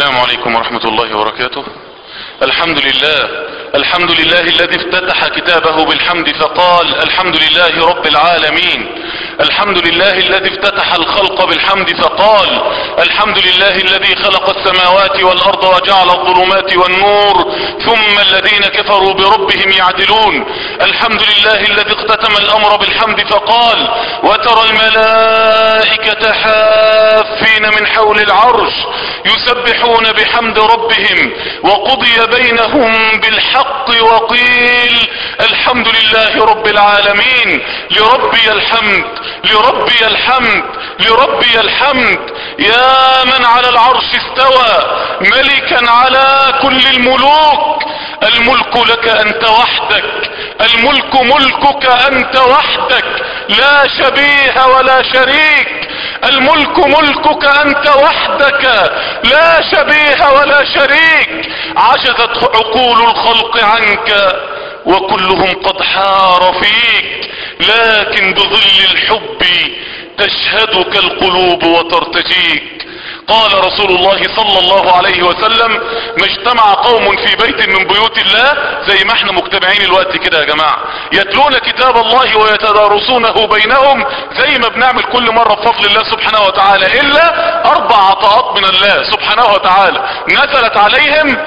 السلام عليكم ورحمة الله وبركاته الحمد لله الحمد لله الذي افتتح كتابه بالحمد فقال الحمد لله رب العالمين الحمد لله الذي افتتح الخلق بالحمد فقال الحمد لله الذي خلق السماوات والارض وجعل الظلمات والنور ثم الذين كفروا بربهم يعدلون الحمد لله الذي اختتم الامر بالحمد فقال وترى الملائكة حافين من حول العرش يسبحون بحمد ربهم وقضي بينهم بالحق وقيل الحمد لله رب العالمين لربي الحمد لربي الحمد لربي الحمد يا من على العرش استوى ملكا على كل الملوك الملك لك انت وحدك الملك ملكك انت وحدك لا شبيه ولا شريك الملك ملكك انت وحدك لا شبيه ولا شريك عجزت عقول الخلق عنك وكلهم قد حار فيك لكن بظل الحب تشهدك القلوب وترتجيك قال رسول الله صلى الله عليه وسلم ما اجتمع قوم في بيت من بيوت الله زي ما احنا مجتمعين الوقت كده يا جماعة يتلون كتاب الله ويتدارسونه بينهم زي ما بنعمل كل مرة بفضل الله سبحانه وتعالى الا اربع عطاءات من الله سبحانه وتعالى نزلت عليهم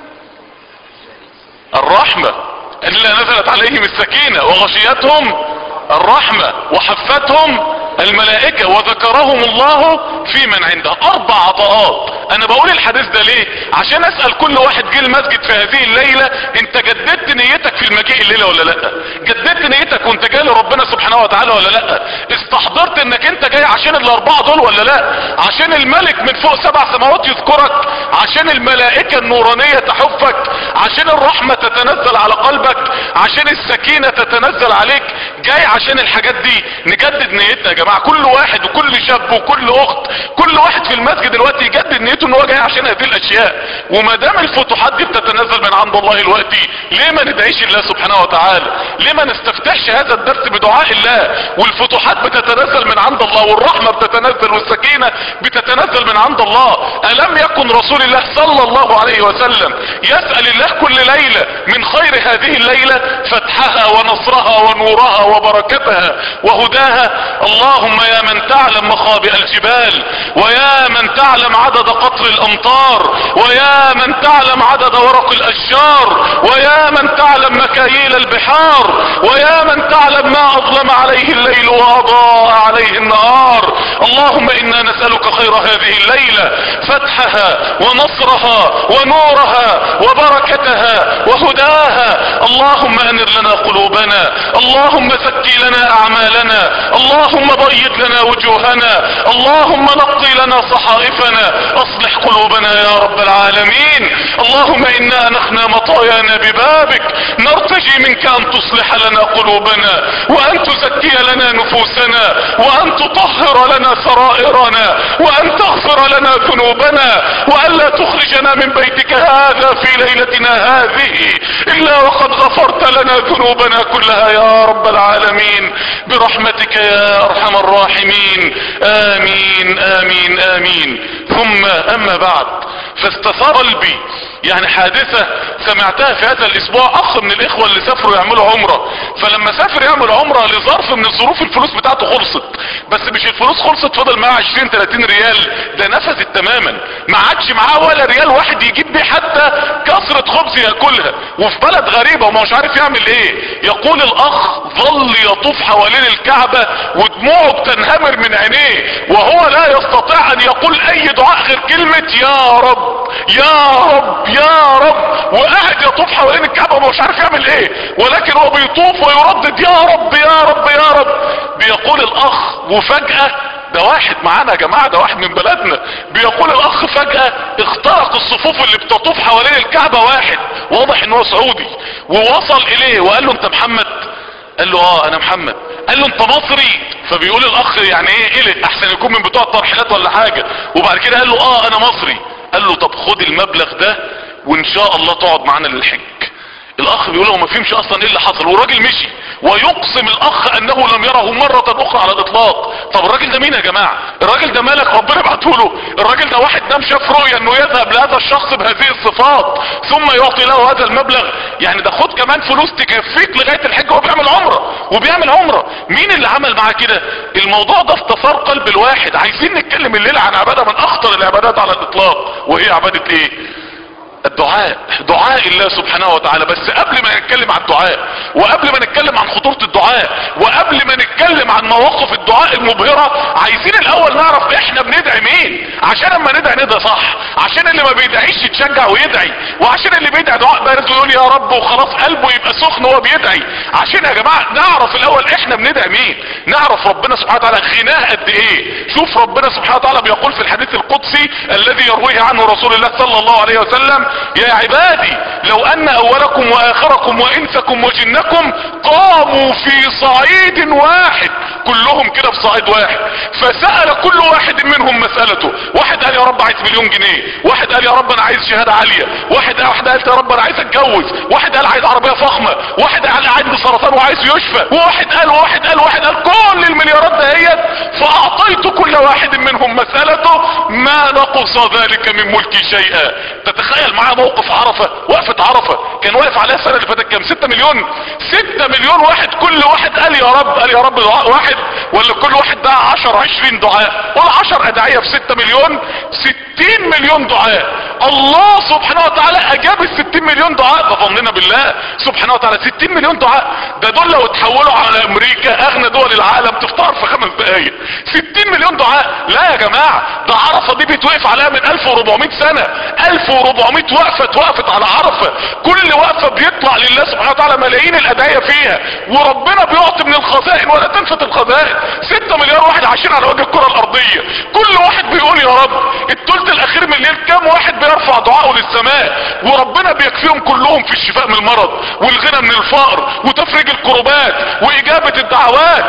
الرحمة الا نزلت عليهم السكينة وغشيتهم الرحمة وحفتهم الملائكة وذكرهم الله في من عنده اربع عطاءات انا بقول الحديث ده ليه عشان اسأل كل واحد جه المسجد في هذه الليلة انت جددت نيتك في المجيء الليلة ولا لا جددت نيتك وانت جاي لربنا سبحانه وتعالى ولا لا استحضرت انك انت جاي عشان الاربعة دول ولا لا عشان الملك من فوق سبع سماوات يذكرك عشان الملائكة النورانية تحفك عشان الرحمة تتنزل على قلبك عشان السكينة تتنزل عليك جاي عشان الحاجات دي نجدد نيتنا يا جماعة كل واحد وكل شاب وكل اخت كل واحد في المسجد دلوقتي يجدد نيته ان هو جاي عشان هذه الاشياء وما دام الفتوحات دي بتتنزل من عند الله دلوقتي ليه ما ندعيش الله سبحانه وتعالى ليه ما نستفتحش هذا الدرس بدعاء الله والفتوحات بتتنزل من عند الله والرحمة بتتنزل والسكينة بتتنزل من عند الله الم يكن رسول الله صلى الله عليه وسلم يسأل الله كل ليلة من خير هذه الليلة فتحها ونصرها ونورها وبركتها وهداها اللهم يا من تعلم مخابئ الجبال ويا من تعلم عدد قطر الامطار ويا من تعلم عدد ورق الاشجار ويا من تعلم مكاييل البحار ويا من تعلم ما اظلم عليه الليل واضاء عليه النهار اللهم انا نسألك خير هذه الليلة فتحها ونصرها ونورها وبركتها وهداها اللهم انر لنا قلوبنا اللهم زكي لنا اعمالنا اللهم بيض لنا وجوهنا اللهم نقي لنا صحائفنا اصلح قلوبنا يا رب العالمين اللهم انا نخنى مطايانا ببابك نرتجي منك ان تصلح لنا قلوبنا وان تزكي لنا نفوسنا وان تطهر لنا سرائرنا وان تغفر لنا ذنوبنا وان لا تخرجنا من بيتك هذا في ليلتنا هذه الا وقد غفرت لنا ذنوبنا كلها يا رب العالمين برحمتك يا ارحم الراحمين امين امين امين ثم اما بعد فاستثار قلبي يعني حادثة سمعتها في هذا الاسبوع اخ من الاخوة اللي سافروا يعملوا عمرة فلما سافر يعمل عمرة لظرف من الظروف الفلوس بتاعته خلصت بس مش الفلوس خلصت فضل معاه 20 30 ريال ده نفذت تماما ما عادش معاه ولا ريال واحد يجيب بيه حتى كسرة خبز ياكلها وفي بلد غريبة وما مش عارف يعمل ايه يقول الاخ ظل يطوف حوالين الكعبة ودموعه بتنهمر من عينيه وهو لا يستطيع ان يقول اي دعاء غير كلمة يا رب يا رب يا رب وقاعد يطوف حوالين الكعبة وما مش عارف يعمل ايه ولكن هو بيطوف ويردد يا رب يا رب يا رب بيقول الاخ وفجأة ده واحد معانا يا جماعة ده واحد من بلدنا بيقول الاخ فجأة اخترق الصفوف اللي بتطوف حوالين الكعبة واحد واضح ان هو سعودي ووصل اليه وقال له انت محمد قال له اه انا محمد قال له انت مصري فبيقول الاخ يعني ايه قلق احسن يكون من بتوع الترحيلات ولا حاجة وبعد كده قال له اه انا مصري قال له طب خد المبلغ ده وان شاء الله تقعد معانا للحج الاخ بيقول له ما فهمش اصلا ايه اللي حصل والراجل مشي ويقسم الاخ انه لم يره مرة اخرى على الاطلاق طب الراجل ده مين يا جماعة الراجل ده مالك ربنا بعته له الراجل ده واحد نام شاف رؤية انه يذهب لهذا الشخص بهذه الصفات ثم يعطي له هذا المبلغ يعني ده خد كمان فلوس تكفيك لغاية الحج وهو بيعمل عمرة وبيعمل عمرة مين اللي عمل معاه كده الموضوع ده استثار قلب الواحد عايزين نتكلم الليلة عن عبادة من اخطر العبادات على الاطلاق وهي عبادة ايه الدعاء دعاء الله سبحانه وتعالى بس قبل ما نتكلم عن الدعاء وقبل ما نتكلم عن خطورة الدعاء وقبل ما نتكلم عن مواقف الدعاء المبهرة عايزين الاول نعرف احنا بندعي مين عشان اما ندعي ندعي صح عشان اللي ما بيدعيش يتشجع ويدعي وعشان اللي بيدعي دعاء بارد ويقول يا رب وخلاص قلبه يبقى سخن وهو بيدعي عشان يا جماعة نعرف الاول احنا بندعي مين نعرف ربنا سبحانه وتعالى غناه قد ايه شوف ربنا سبحانه وتعالى بيقول في الحديث القدسي الذي يرويه عنه رسول الله صلى الله عليه وسلم يا عبادي لو ان اولكم واخركم وانسكم وجنكم قاموا في صعيد واحد كلهم كده في صعيد واحد فسأل كل واحد منهم مسألته واحد قال يا رب عايز مليون جنيه واحد قال يا رب انا عايز شهادة عالية واحد واحد قال يا رب انا عايز اتجوز واحد قال عايز عربية فخمة واحد قال عندي سرطان وعايز يشفى وواحد قال وواحد قال وواحد قال كل المليارات دهيت فاعطيت كل واحد منهم مسألته ما نقص ذلك من ملكي شيئا تتخيل معاه موقف عرفة وقفة عرفة كان واقف عليها السنة اللي فاتت كام 6 مليون 6 مليون واحد كل واحد قال يا رب قال يا رب دعاء واحد ولا كل واحد دعا 10 20 دعاء ولا 10 ادعية في 6 مليون 60 مليون دعاء الله سبحانه وتعالى اجاب ال 60 مليون دعاء ده ظننا بالله سبحانه وتعالى 60 مليون دعاء ده دول لو اتحولوا على امريكا اغنى دول العالم تفطر في خمس دقايق 60 مليون دعاء لا يا جماعة ده عرفة دي بيتوقف عليها من 1400 سنة 1400 وقفة اتوقفت على عرفة كل وقفة بيطلع لله سبحانه وتعالى ملايين الادعية فيها وربنا بيعطي من الخزائن ولا تنفت الخزائن 6 مليار واحد عايشين على وجه الكرة الارضية كل واحد بيقول يا رب الثلث الاخير من الليل كام واحد بيرفع دعاءه للسماء وربنا بيكفيهم كلهم في الشفاء من المرض والغنى من الفقر وتفريج الكربات واجابة الدعوات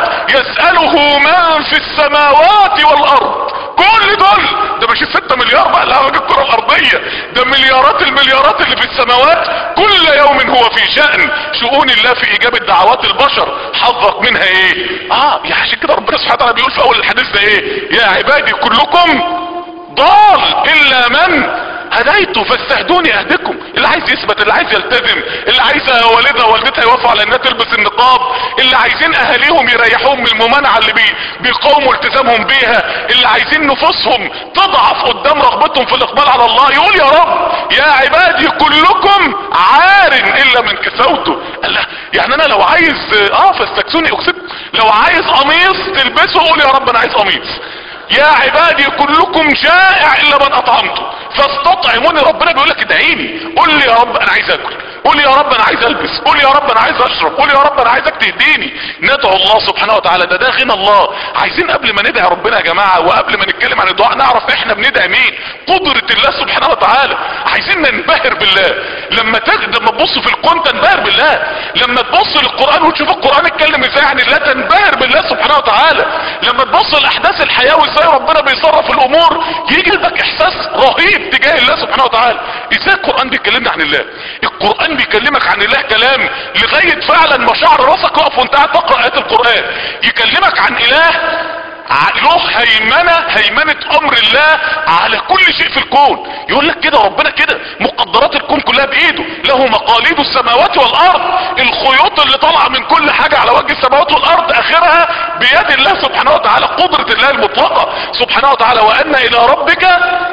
يسأله من في السماوات والارض كل دول ده مش 6 مليار بقى اللي على وجه الكرة الارضية ده مليارات المليارات اللي في السماوات كل يوم هو في شأن شؤون الله في اجابة دعوات البشر حظك منها ايه اه يا عشان كده ربنا سبحانه وتعالى بيقول في اول الحديث ده ايه يا عبادي كلكم ضال الا من هديته فاستهدوني اهدكم اللي عايز يثبت اللي عايز يلتزم اللي عايزه والدها ووالدتها يوافقوا على انها تلبس النقاب اللي عايزين اهاليهم يريحوهم من الممانعه اللي بي بيقاوموا التزامهم بيها اللي عايزين نفوسهم تضعف قدام رغبتهم في الاقبال على الله يقول يا رب يا عبادي كلكم عار الا من كسوته الله يعني انا لو عايز اه فاستكسوني اكسب لو عايز قميص تلبسه قول يا رب انا عايز قميص يا عبادي كلكم جائع الا من اطعمته فاستطعموني ربنا بيقول لك ادعيني قول لي يا رب انا عايز اكل قول لي يا رب انا عايز البس قول لي يا رب انا عايز اشرب قول لي يا رب انا عايزك تهديني ندعو الله سبحانه وتعالى ده ده غنى الله عايزين قبل ما ندعي ربنا يا جماعه وقبل ما نتكلم عن الدعاء نعرف احنا بندعي مين قدره الله سبحانه وتعالى عايزين ننبهر بالله لما تجد لما تبص في الكون تنبهر بالله لما تبص للقران وتشوف القران اتكلم ازاي عن الله تنبهر بالله سبحانه وتعالى لما تبص لاحداث الحياه وازاي ربنا بيصرف الامور يجي لك احساس رهيب تجاه الله سبحانه وتعالى ازاي القران بيكلمنا عن الله القران بيكلمك عن الله كلام لغايه فعلا مشاعر راسك يقف وانت قاعد تقرا ايات القران يكلمك عن اله له هيمنة هيمنة امر الله على كل شيء في الكون يقول لك كده ربنا كده مقدرات الكون كلها بايده له مقاليد السماوات والارض الخيوط اللي طالعه من كل حاجة على وجه السماوات والارض اخرها بيد الله سبحانه وتعالى قدرة الله المطلقة سبحانه وتعالى وان الى ربك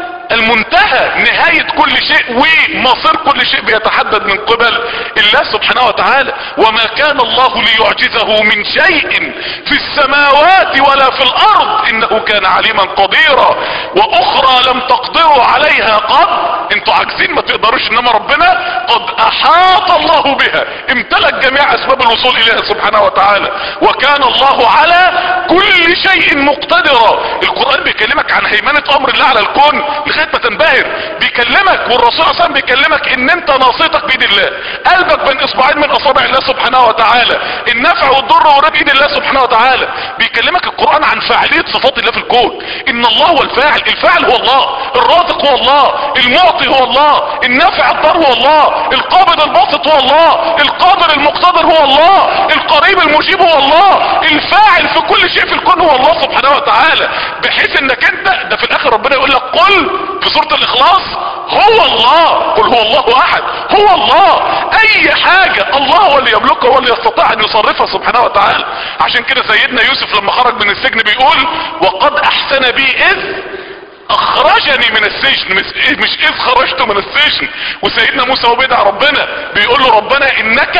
المنتهى نهاية كل شيء ومصير كل شيء بيتحدد من قبل الله سبحانه وتعالى وما كان الله ليعجزه من شيء في السماوات ولا في الارض انه كان عليما قديرا واخرى لم تقدروا عليها قد انتوا عاجزين ما تقدروش انما ربنا قد احاط الله بها امتلك جميع اسباب الوصول اليها سبحانه وتعالى وكان الله على كل شيء مقتدرا القرآن بيكلمك عن هيمنة امر الله على الكون لغايه ما تنبهر بيكلمك والرسول صلى الله عليه وسلم بيكلمك ان انت ناصيتك بيد الله قلبك بين اصبعين من اصابع الله سبحانه وتعالى النفع والضر ورد ايد الله سبحانه وتعالى بيكلمك القران عن فاعليه صفات الله في الكون ان الله هو الفاعل الفاعل هو الله الرازق هو الله المعطي هو الله النافع الضر هو الله القابض الباسط هو الله القادر المقتدر هو الله القادر القريب المجيب هو الله الفاعل في كل شيء في الكون هو الله سبحانه وتعالى بحيث انك انت ده في الاخر ربنا يقول لك قل في سورة الاخلاص هو الله قل هو الله احد هو الله اي حاجة الله هو اللي يملكها هو اللي يستطيع ان يصرفها سبحانه وتعالى عشان كده سيدنا يوسف لما خرج من السجن بيقول وقد احسن بي اذ اخرجني من السجن مش, مش اذ خرجت من السجن وسيدنا موسى وبيدع ربنا بيقول له ربنا انك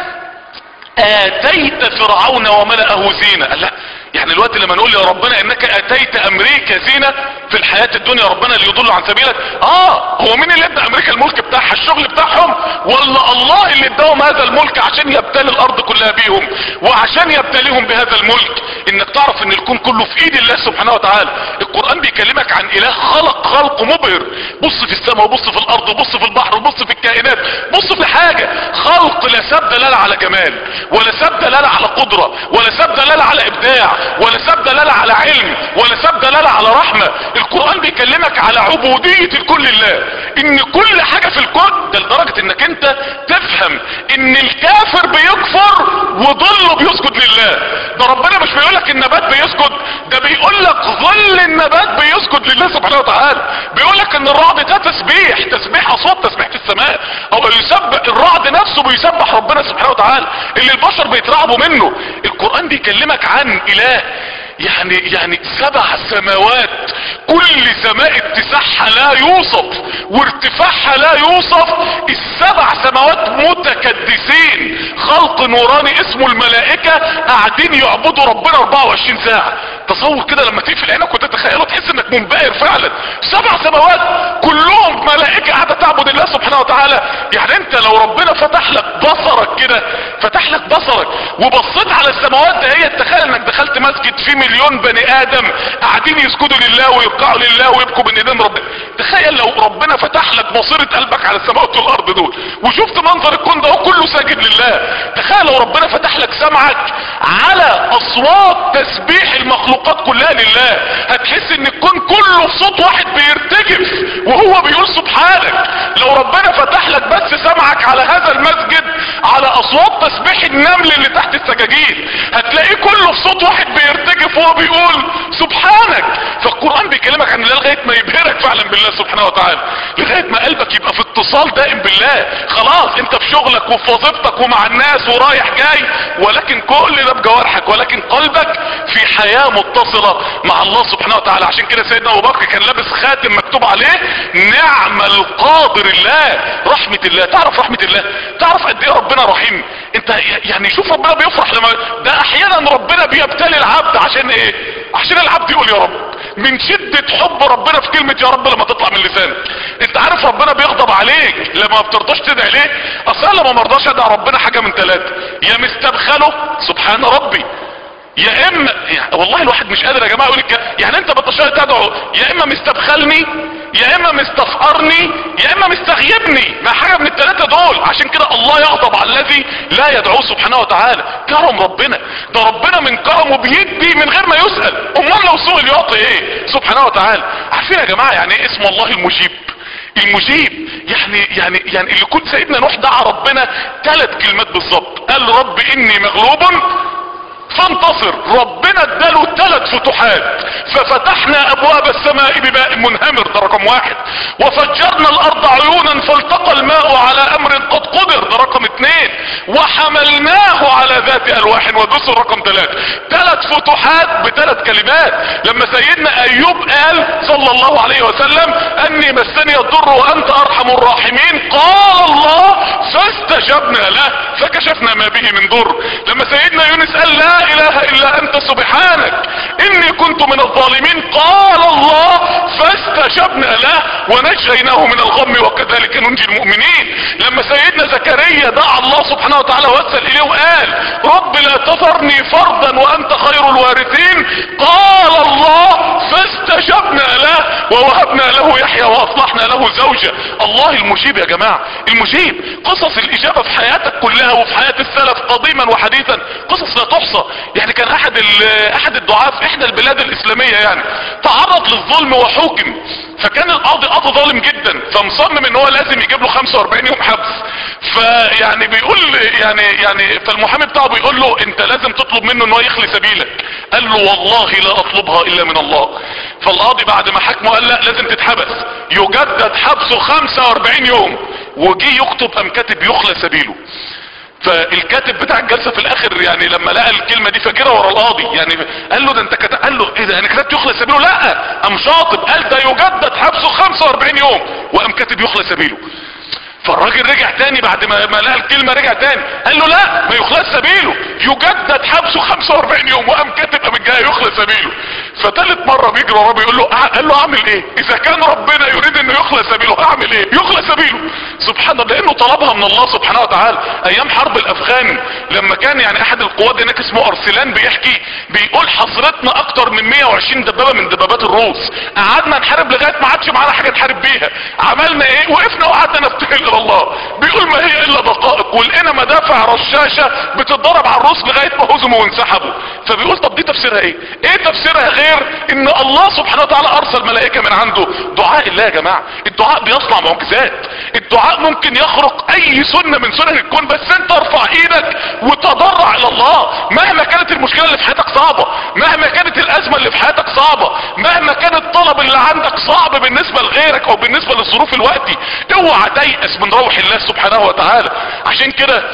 اتيت فرعون وملأه زينة قال لا يعني الوقت لما نقول يا ربنا انك اتيت امريكا زينة في الحياة الدنيا ربنا اللي يضل عن سبيلك اه هو مين اللي ادى امريكا الملك بتاعها الشغل بتاعهم ولا الله اللي اداهم هذا الملك عشان يبتلي الارض كلها بيهم وعشان يبتليهم بهذا الملك انك تعرف ان الكون كله في ايد الله سبحانه وتعالى القرآن بيكلمك عن اله خلق خلق مبهر بص في السماء وبص في الارض وبص في البحر وبص في الكائنات بص في حاجة خلق لا ساب دلالة على جمال ولا ساب دلالة على قدرة ولا ساب دلالة على ابداع ولا ساب دلالة على علم ولا ساب دلالة على رحمة القرآن بيكلمك على عبودية الكل لله ان كل حاجة في الكون ده لدرجة انك انت تفهم ان الكافر بيكفر وظله بيسجد لله ده ربنا مش بيقولك النبات بيسجد ده بيقولك ظل النبات بيسجد لله سبحانه وتعالى بيقولك ان الرعد ده تسبيح تسبيح اصوات تسبيح في السماء او يسبح الرعد نفسه بيسبح ربنا سبحانه وتعالى اللي البشر بيترعبوا منه القرآن بيكلمك عن اله يعني يعني سبع سماوات كل سماء اتساعها لا يوصف وارتفاعها لا يوصف السبع سماوات متكدسين خلق نوراني اسمه الملائكة قاعدين يعبدوا ربنا 24 ساعة تصور كده لما تقفل عينك وتتخيله تحس انك منبهر فعلا سبع سماوات كلهم ملائكة قاعدة تعبد الله سبحانه وتعالى يعني انت لو ربنا فتح لك بصرك كده فتح لك بصرك وبصيت على السماوات ده هي تخيل انك دخلت مسجد فيه مليون بني ادم قاعدين يسجدوا لله ويركعوا لله ويبكوا بين ايدين ربنا تخيل لو ربنا فتح لك بصيرة قلبك على السماوات والارض دول وشفت منظر الكون ده كله ساجد لله تخيل لو ربنا فتح لك سمعك على اصوات تسبيح المخلوقات كلها لله هتحس ان الكون كله في صوت واحد بيرتجف وهو بيقول سبحانك لو ربنا فتح لك بس سمعك على هذا المسجد على اصوات تسبيح النمل اللي تحت السجاجيد هتلاقيه كله في صوت واحد بيرتجف وهو بيقول سبحانك فالقرآن بيكلمك عن الله لغاية ما يبهرك فعلا بالله سبحانه وتعالى لغاية ما قلبك يبقى في اتصال دائم بالله خلاص انت في شغلك وفي وظيفتك ومع الناس ورايح جاي ولكن كل ده بجوارحك ولكن قلبك في حياة متصلة مع الله سبحانه وتعالى عشان كده سيدنا ابو بكر كان لابس خاتم مكتوب عليه نعم القادر الله رحمة الله تعرف رحمة الله تعرف قد ايه ربنا رحيم انت يعني شوف ربنا بيفرح لما ده احيانا ربنا بيبتلي العبد عشان ايه عشان العبد يقول يا رب من شدة حب ربنا في كلمة يا رب لما تطلع من لسانك انت عارف ربنا بيغضب عليك لما ما بترضاش تدعي ليه اصلا لما مرضاش ادعي ربنا حاجة من ثلاثة يا مستبخله سبحان ربي يا اما يعني والله الواحد مش قادر يا جماعه يقول الكلام يعني انت بتشاء تدعو يا اما مستبخلني يا اما مستفقرني يا اما مستغيبني ما حاجه من الثلاثه دول عشان كده الله يغضب على الذي لا يدعوه سبحانه وتعالى كرم ربنا ده ربنا من كرمه بيدي من غير ما يسال امال لو سئل يعطي ايه سبحانه وتعالى عارفين يا جماعه يعني ايه اسم الله المجيب المجيب يعني يعني يعني اللي كنت سيدنا نوح دعا ربنا ثلاث كلمات بالظبط قال رب اني مغلوب فانتصر ربنا اداله ثلاث فتوحات ففتحنا ابواب السماء بماء منهمر ده رقم واحد وفجرنا الارض عيونا فالتقى الماء على امر قد قدر ده رقم اثنين وحملناه على ذات الواح ودسر رقم ثلاثة ثلاث فتوحات بثلاث كلمات لما سيدنا ايوب قال صلى الله عليه وسلم اني مسني الضر وانت ارحم الراحمين قال الله فاستجبنا له فكشفنا ما به من ضر لما سيدنا يونس قال لا اله الا انت سبحانك اني كنت من الظالمين قال الله فاستجبنا له ونجيناه من الغم وكذلك ننجي المؤمنين لما سيدنا زكريا دعا الله سبحانه وتعالى واسال اليه وقال رب لا تذرني فردا وانت خير الوارثين قال الله فاستجبنا له ووهبنا له يحيى واصلحنا له زوجه الله المجيب يا جماعه المجيب قصص الاجابه في حياتك كلها وفي حياه السلف قديما وحديثا قصص لا تحصى يعني كان احد احد الدعاة في احدى البلاد الاسلامية يعني تعرض للظلم وحوكم فكان القاضي قاضي ظالم جدا فمصمم ان هو لازم يجيب له 45 يوم حبس فيعني بيقول يعني يعني فالمحامي بتاعه بيقول له لازم تطلب منه ان هو يخلي سبيلك قال له والله لا اطلبها الا من الله فالقاضي بعد ما حكمه قال لا لازم تتحبس يجدد حبسه 45 يوم وجي يكتب ام كاتب يخلى سبيله فالكاتب بتاع الجلسه في الاخر يعني لما لقى الكلمه دي فاكرها ورا القاضي يعني قال له ده انت كتب قال له ايه ده انا كتبت يخلى سبيله لا قام شاطب قال ده يجدد حبسه 45 يوم وقام كاتب يخلى سبيله فالراجل رجع تاني بعد ما ما لقى الكلمه رجع تاني قال له لا ما يخلص سبيله يجدد حبسه 45 يوم وقام كاتب قام الجاي يخلص سبيله فتالت مره بيجري وراه بيقول له أع- قال له اعمل ايه اذا كان ربنا يريد انه يخلص سبيله اعمل ايه يخلص سبيله سبحان الله لانه طلبها من الله سبحانه وتعالى ايام حرب الافغان لما كان يعني احد القوات هناك اسمه ارسلان بيحكي بيقول حصرتنا اكتر من 120 دبابه من دبابات الروس قعدنا نحارب لغايه ما عادش معانا حاجه نحارب بيها عملنا ايه وقفنا وقعدنا نفتكر الى الله بيقول ما هي الا دقائق ولقينا مدافع رشاشه بتتضرب على الروس لغايه ما هزموا وانسحبوا فبيقول طب دي تفسيرها ايه ايه تفسيرها غير ان الله سبحانه وتعالى ارسل ملائكه من عنده دعاء الله يا جماعه الدعاء بيصنع معجزات الدعاء ممكن يخرق اي سنه من سنن الكون بس انت ارفع ايدك وتضرع الى الله مهما كانت المشكله اللي في حياتك صعبه مهما كانت الازمه اللي في حياتك صعبه مهما كان الطلب اللي عندك صعب بالنسبه لغيرك او بالنسبه للظروف الوقتي اوعى تيأس من روح الله سبحانه وتعالى عشان كده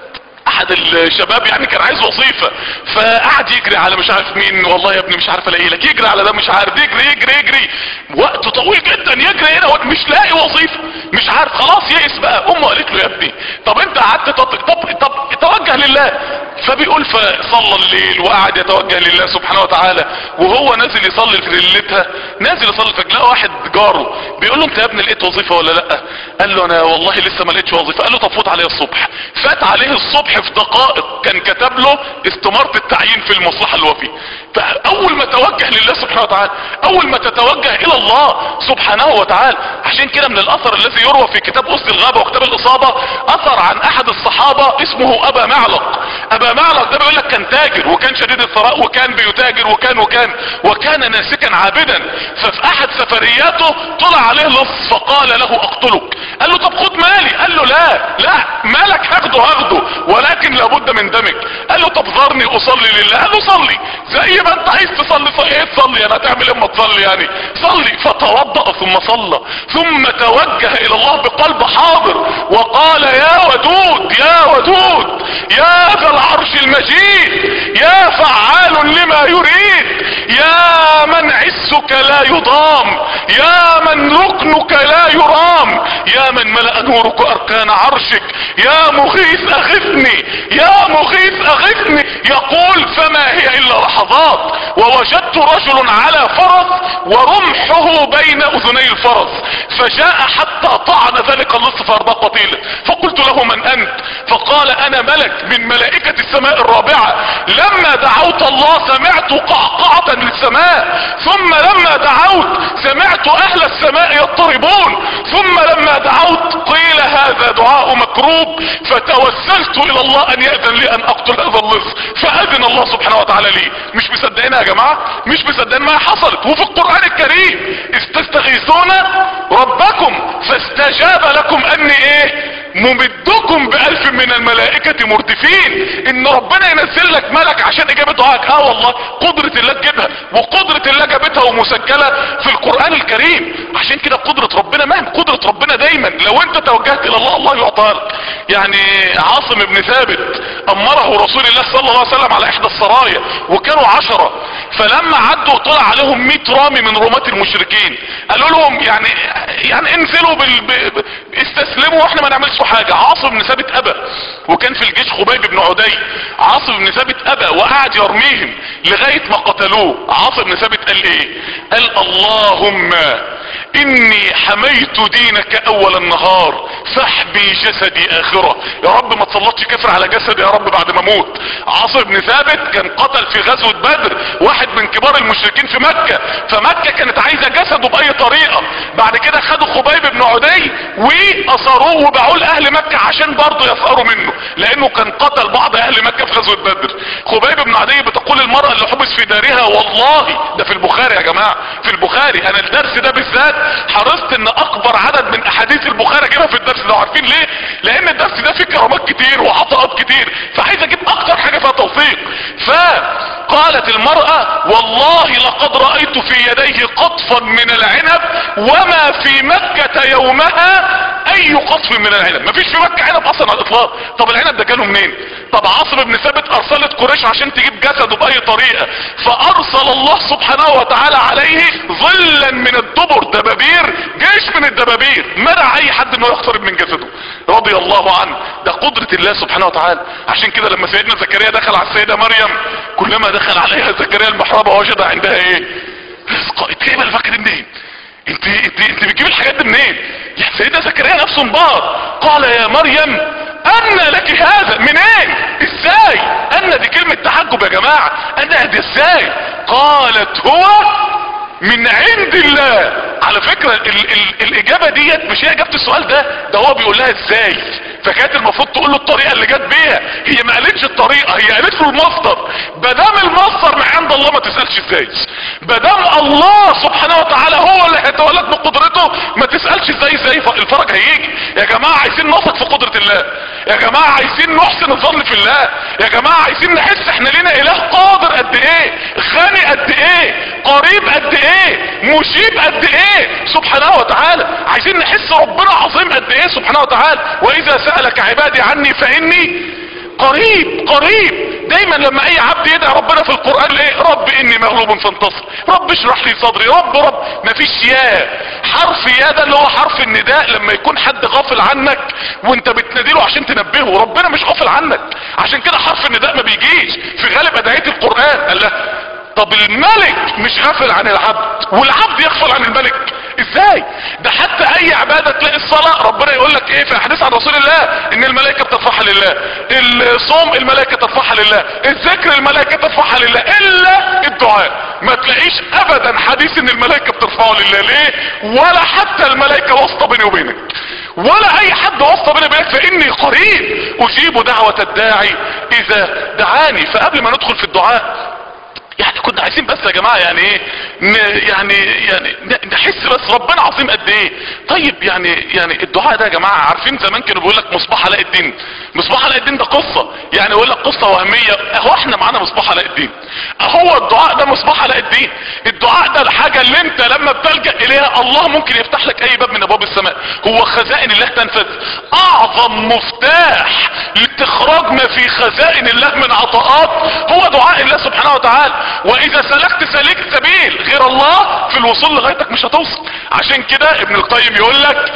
احد الشباب يعني كان عايز وظيفة فقعد يجري على مش عارف مين والله يا ابني مش عارف الاقي لك يجري على ده مش عارف يجري يجري يجري وقت طويل جدا يجري هنا وقت مش لاقي وظيفة مش عارف خلاص يئس بقى امه قالت له يا ابني طب انت قعدت طب طب طب توجه لله فبيقول فصلى الليل وقعد يتوجه لله سبحانه وتعالى وهو نازل يصلي في ليلتها نازل يصلي فجأة واحد جاره بيقول له انت يا ابني لقيت وظيفة ولا لا قال له انا والله لسه ما لقيتش وظيفة قال له طب فوت عليا الصبح فات عليه الصبح في دقائق كان كتب له استمارة التعيين في المصلحة اللي هو فيه فاول ما توجه لله سبحانه وتعالى اول ما تتوجه الى الله سبحانه وتعالى عشان كده من الاثر الذي يروى في كتاب اسد الغابة وكتاب الاصابة اثر عن احد الصحابة اسمه ابا معلق ابا معلق ده بيقول لك كان تاجر وكان شديد الثراء وكان بيتاجر وكان وكان وكان ناسكا عابدا ففي احد سفرياته طلع عليه لص فقال له اقتلك قال له طب خد مالي قال له لا لا مالك هاخده هاخده ولكن لابد من دمك قال له طب ذرني اصلي لله قال له صلي زي ما انت عايز تصلي صلي ايه تصلي انا هتعمل ايه اما تصلي يعني صلي فتوضأ ثم صلى ثم توجه الى الله بقلب حاضر وقال يا ودود يا ودود يا ذا العرش المجيد يا فعال لما يريد يا من عزك لا يضام يا من ركنك لا يرام يا من ملأ نورك اركان عرشك يا مغيث اغثني يا مغيث اغثني يقول فما هي الا لحظات ووجدت رجل على فرس ورمحه بين اذني الفرس فجاء حتى طعن ذلك اللص فارباه قتيلا فقلت له من انت فقال انا ملك من ملائكة السماء الرابعة لما دعوت الله سمعت قعقعة للسماء ثم لما دعوت سمعت اهل السماء يضطربون ثم لما دعوت قيل هذا دعاء مكروب فتوسلت الى الله ان يأذن لي ان اقتل هذا اللص فاذن الله سبحانه وتعالى لي مش مصدقينها يا جماعة مش مصدقين ما حصلت وفي القرآن الكريم استستغيثون ربكم فاستجاب لكم اني ايه ممدكم بألف من الملائكة مردفين ان ربنا ينزل لك ملك عشان اجابة دعائك اه والله قدرة الله تجيبها وقدرة الله جابتها ومسجلة في القرآن الكريم عشان كده قدرة ربنا مهما قدرة ربنا دايما لو انت توجهت الى الله الله يعطيها لك يعني عاصم بن ثابت امره رسول الله صلى الله عليه وسلم على احدى السرايا وكانوا عشرة فلما عدوا طلع عليهم 100 رامي من رماة المشركين قالوا لهم يعني يعني انزلوا بال... ب... استسلموا واحنا ما نعملش حاجة عاصم بن ثابت ابى وكان في الجيش خبيب بن عدي عاصم بن ثابت ابى وقعد يرميهم لغاية ما قتلوه عاصم بن ثابت قال ايه قال اللهم اني حميت دينك اول النهار فاحبي جسدي اخرة يا رب ما تسلطش كفر على جسدي يا رب بعد ما اموت عاصم بن ثابت كان قتل في غزوة بدر واحد من كبار المشركين في مكة فمكة كانت عايزة جسده باي طريقة بعد كده خدوا خبيب بن عدي واثروه وباعوه لاهل مكة عشان برضه يثأروا منه لانه كان قتل بعض اهل مكة في غزوة بدر خبيب بن عدي بتقول المرأة اللي حبس في دارها والله ده في البخاري يا جماعة في البخاري انا الدرس ده بالذات حرصت ان اكبر عدد من احاديث البخاري اجيبها في الدرس ده عارفين ليه لان الدرس ده فيه كرامات كتير وعطاءات كتير فعايز اجيب اكتر حاجة فيها توثيق قالت المرأة والله لقد رأيت في يديه قطفا من العنب وما في مكة يومها اي قطف من العنب مفيش في مكة عنب اصلا على الاطلاق طب العنب ده جاله منين طب عاصم بن ثابت ارسلت قريش عشان تجيب جسده باي طريقة فارسل الله سبحانه وتعالى عليه ظلا من الدبر دبابير جيش من الدبابير منع اي حد انه يقترب من جسده رضي الله عنه ده قدرة الله سبحانه وتعالى عشان كده لما سيدنا زكريا دخل على السيدة مريم كلما دخل عليها زكريا المحرابة وجد عندها ايه رزق انت جايبه الفكر دي منين انت انت انت بتجيب الحاجات دي منين يا سيدنا زكريا نفسه انبهر قال يا مريم ان لك هذا منين ازاي ان دي كلمة تحجب يا جماعة ان دي ازاي قالت هو من عند الله على فكرة ال ال الاجابة ديت مش هي اجابة السؤال ده ده هو بيقول لها ازاي فكانت المفروض تقول له الطريقة اللي جت بيها هي ما قالتش الطريقة هي قالت له المصدر بدام المصدر من عند الله ما تسألش ازاي بدام الله سبحانه وتعالى هو اللي هيتولد بقدرته ما تسألش ازاي ازاي الفرج هيجي يا جماعة عايزين نثق في قدرة الله يا جماعة عايزين نحسن الظن في الله يا جماعة عايزين نحس احنا لينا اله قادر قد ايه غني قد ايه قريب قد ايه مجيب قد ايه سبحانه وتعالى عايزين نحس ربنا عظيم قد ايه سبحانه وتعالى واذا سألك عبادي عني فاني قريب قريب دايما لما اي عبد يدعي ربنا في القرآن ليه رب اني مغلوب فانتصر رب اشرح لي صدري رب رب مفيش يا حرف يا ده اللي هو حرف النداء لما يكون حد غافل عنك وانت بتناديله عشان تنبهه ربنا مش غافل عنك عشان كده حرف النداء ما بيجيش في غالب ادعية القرآن قال له طب الملك مش غافل عن العبد والعبد يغفل عن الملك ازاي ده حتى اي عبادة تلاقي الصلاة ربنا يقول لك ايه في احاديث عن رسول الله ان الملائكة بترفعها لله الصوم الملائكة ترفعها لله الذكر الملائكة ترفعها لله الا الدعاء ما تلاقيش ابدا حديث ان الملائكة بترفعه لله ليه ولا حتى الملائكة واسطة بيني وبينك ولا اي حد واسطة بيني وبينك فاني قريب اجيب دعوة الداعي اذا دعاني فقبل ما ندخل في الدعاء يعني كنا عايزين بس يا جماعة يعني ايه يعني يعني نحس بس ربنا عظيم قد ايه طيب يعني يعني الدعاء ده يا جماعة عارفين زمان كانوا بيقول لك مصباح علاء الدين مصباح علاء الدين ده قصة يعني يقول لك قصة وهمية اهو احنا معانا مصباح علاء الدين اهو الدعاء ده مصباح علاء الدين الدعاء ده الحاجة اللي انت لما بتلجأ اليها الله ممكن يفتح لك اي باب من ابواب السماء هو خزائن الله تنفذ اعظم مفتاح لاستخراج ما في خزائن الله من عطاءات هو دعاء الله سبحانه وتعالى واذا سلكت سلكت سبيل غير الله في الوصول لغايتك مش هتوصل عشان كده ابن القيم يقول لك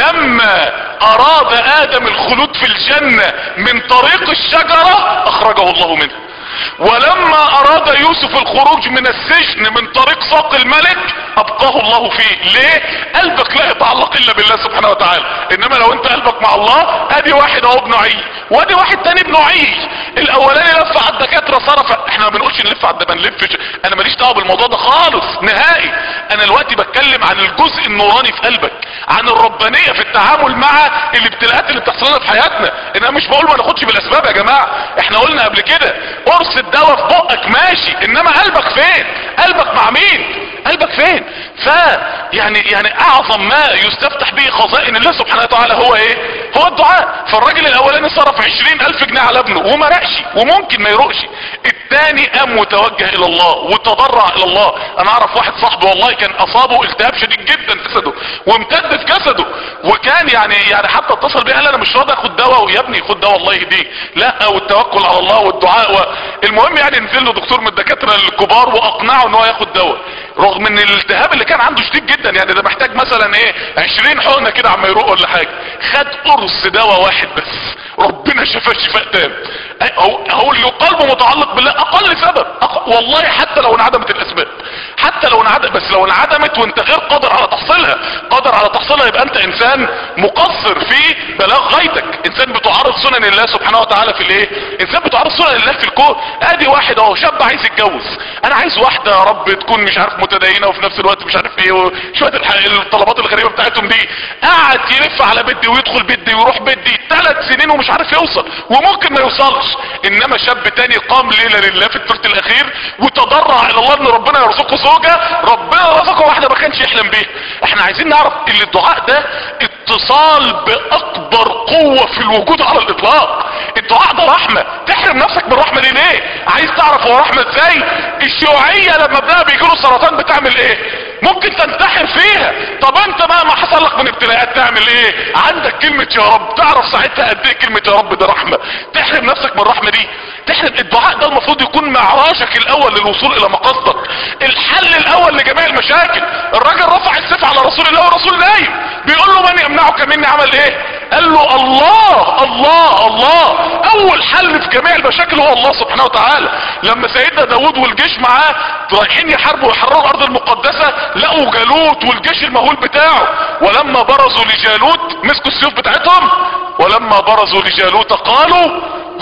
لما اراد ادم الخلود في الجنة من طريق الشجرة اخرجه الله منها ولما اراد يوسف الخروج من السجن من طريق ساق الملك ابقاه الله فيه ليه قلبك لا يتعلق الا بالله سبحانه وتعالى انما لو انت قلبك مع الله ادي واحد اهو ابن عي وادي واحد تاني ابن عي الاولاني لف على الدكاتره صرف احنا ما بنقولش نلف على ما نلفش انا ماليش دعوه بالموضوع ده خالص نهائي انا دلوقتي بتكلم عن الجزء النوراني في قلبك عن الربانيه في التعامل مع الابتلاءات اللي بتحصل لنا في حياتنا انا مش بقول ما ناخدش بالاسباب يا جماعه احنا قلنا قبل كده قرص الدواء في بقك ماشي انما قلبك فين قلبك مع مين قلبك فين ف يعني يعني اعظم ما يستفتح به خزائن الله سبحانه وتعالى هو ايه هو الدعاء فالراجل الاولاني صرف عشرين الف جنيه على ابنه وما رقش وممكن ما يرقش التاني قام متوجه الى الله وتضرع الى الله انا اعرف واحد صاحبي والله كان اصابه التهاب شديد جدا في جسده وامتد في جسده وكان يعني يعني حتى اتصل بيه قال انا مش راضي اخد دواء يا ابني خد دواء الله يهديك لا والتوكل على الله والدعاء و... المهم يعني نزل له دكتور من الدكاتره الكبار واقنعه ان هو ياخد دواء رغم ان الالتهاب اللي كان عنده شديد جدا يعني ده محتاج مثلا ايه 20 حقنه كده عما يروق ولا حاجه خد قرص دواء واحد بس ربنا شفاه شفاء تام هو هو اللي قلبه متعلق بالله اقل سبب أقل والله حتى لو انعدمت الاسباب حتى لو انعدم بس لو انعدمت وانت غير قادر على تحصيلها قادر على تحصيلها يبقى انت انسان مقصر في بلاغ غايتك انسان بتعارض سنن الله سبحانه وتعالى في الايه انسان بتعارض سنن الله في الكون ادي واحد اهو شاب عايز يتجوز انا عايز واحده يا رب تكون مش عارف متدينه وفي نفس الوقت مش عارف ايه وشويه الطلبات الغريبه بتاعتهم دي قاعد يلف على بدي ويدخل بدي ويروح بدي ثلاث سنين ومش عارف يوصل وممكن ما يوصلش انما شاب تاني قام ليله لله في الثلث الاخير وتضرع الى الله ان ربنا يرزقه زوجه ربنا رزقه واحده ما كانش يحلم بيها احنا عايزين نعرف ان الدعاء ده اتصال باكبر قوه في الوجود على الاطلاق الدعاء ده رحمه تحرم نفسك من الرحمه دي ليه عايز تعرف تعرف هو رحمة ازاي الشيوعية لما ابنها بيجيله سرطان بتعمل ايه ممكن تنتحر فيها طب انت بقى ما حصل لك من ابتلاءات تعمل ايه عندك كلمة يا رب تعرف ساعتها قد ايه كلمة يا رب ده رحمة تحرم نفسك من الرحمة دي تحرم الدعاء ده المفروض يكون معراجك الاول للوصول الى مقصدك الحل الاول لجميع المشاكل الراجل رفع السيف على رسول الله ورسول نايم بيقول له من يمنعك مني عمل ايه قال له الله الله الله اول حل في جميع المشاكل هو الله سبحانه وتعالى لما سيدنا داود والجيش معاه رايحين يحاربوا ويحرروا الارض المقدسة لقوا جالوت والجيش المهول بتاعه ولما برزوا لجالوت مسكوا السيوف بتاعتهم ولما برزوا لجالوت قالوا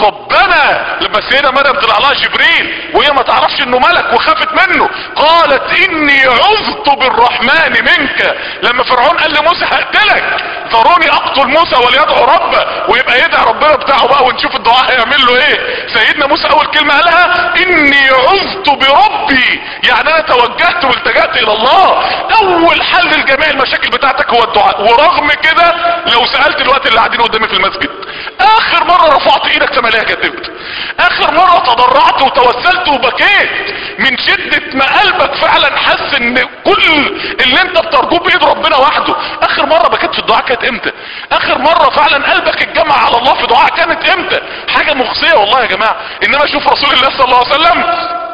ربنا لما سيدنا مريم طلع لها جبريل وهي ما تعرفش انه ملك وخافت منه قالت اني عذت بالرحمن منك لما فرعون قال لموسى هقتلك ذروني اقتل موسى وليدعو ربه ويبقى يدعي ربنا بتاعه بقى ونشوف الدعاء هيعمل له ايه سيدنا موسى اول كلمة قالها اني عذت بربي يعني انا توجهت والتجأت الى الله اول حل لجميع المشاكل بتاعتك هو الدعاء ورغم كده لو سألت الوقت اللي قاعدين قدامي في المسجد اخر مرة رفعت ايدك تماليها كتبت اخر مرة تضرعت وتوسلت وبكيت من شدة ما قلبك فعلا حس ان كل اللي انت بترجوه بايد ربنا وحده اخر مرة بكيت في الدعاء كانت امتى اخر مرة فعلا قلبك اتجمع على الله في دعاء كانت امتى حاجة مخزية والله يا جماعة انما شوف رسول الله صلى الله عليه وسلم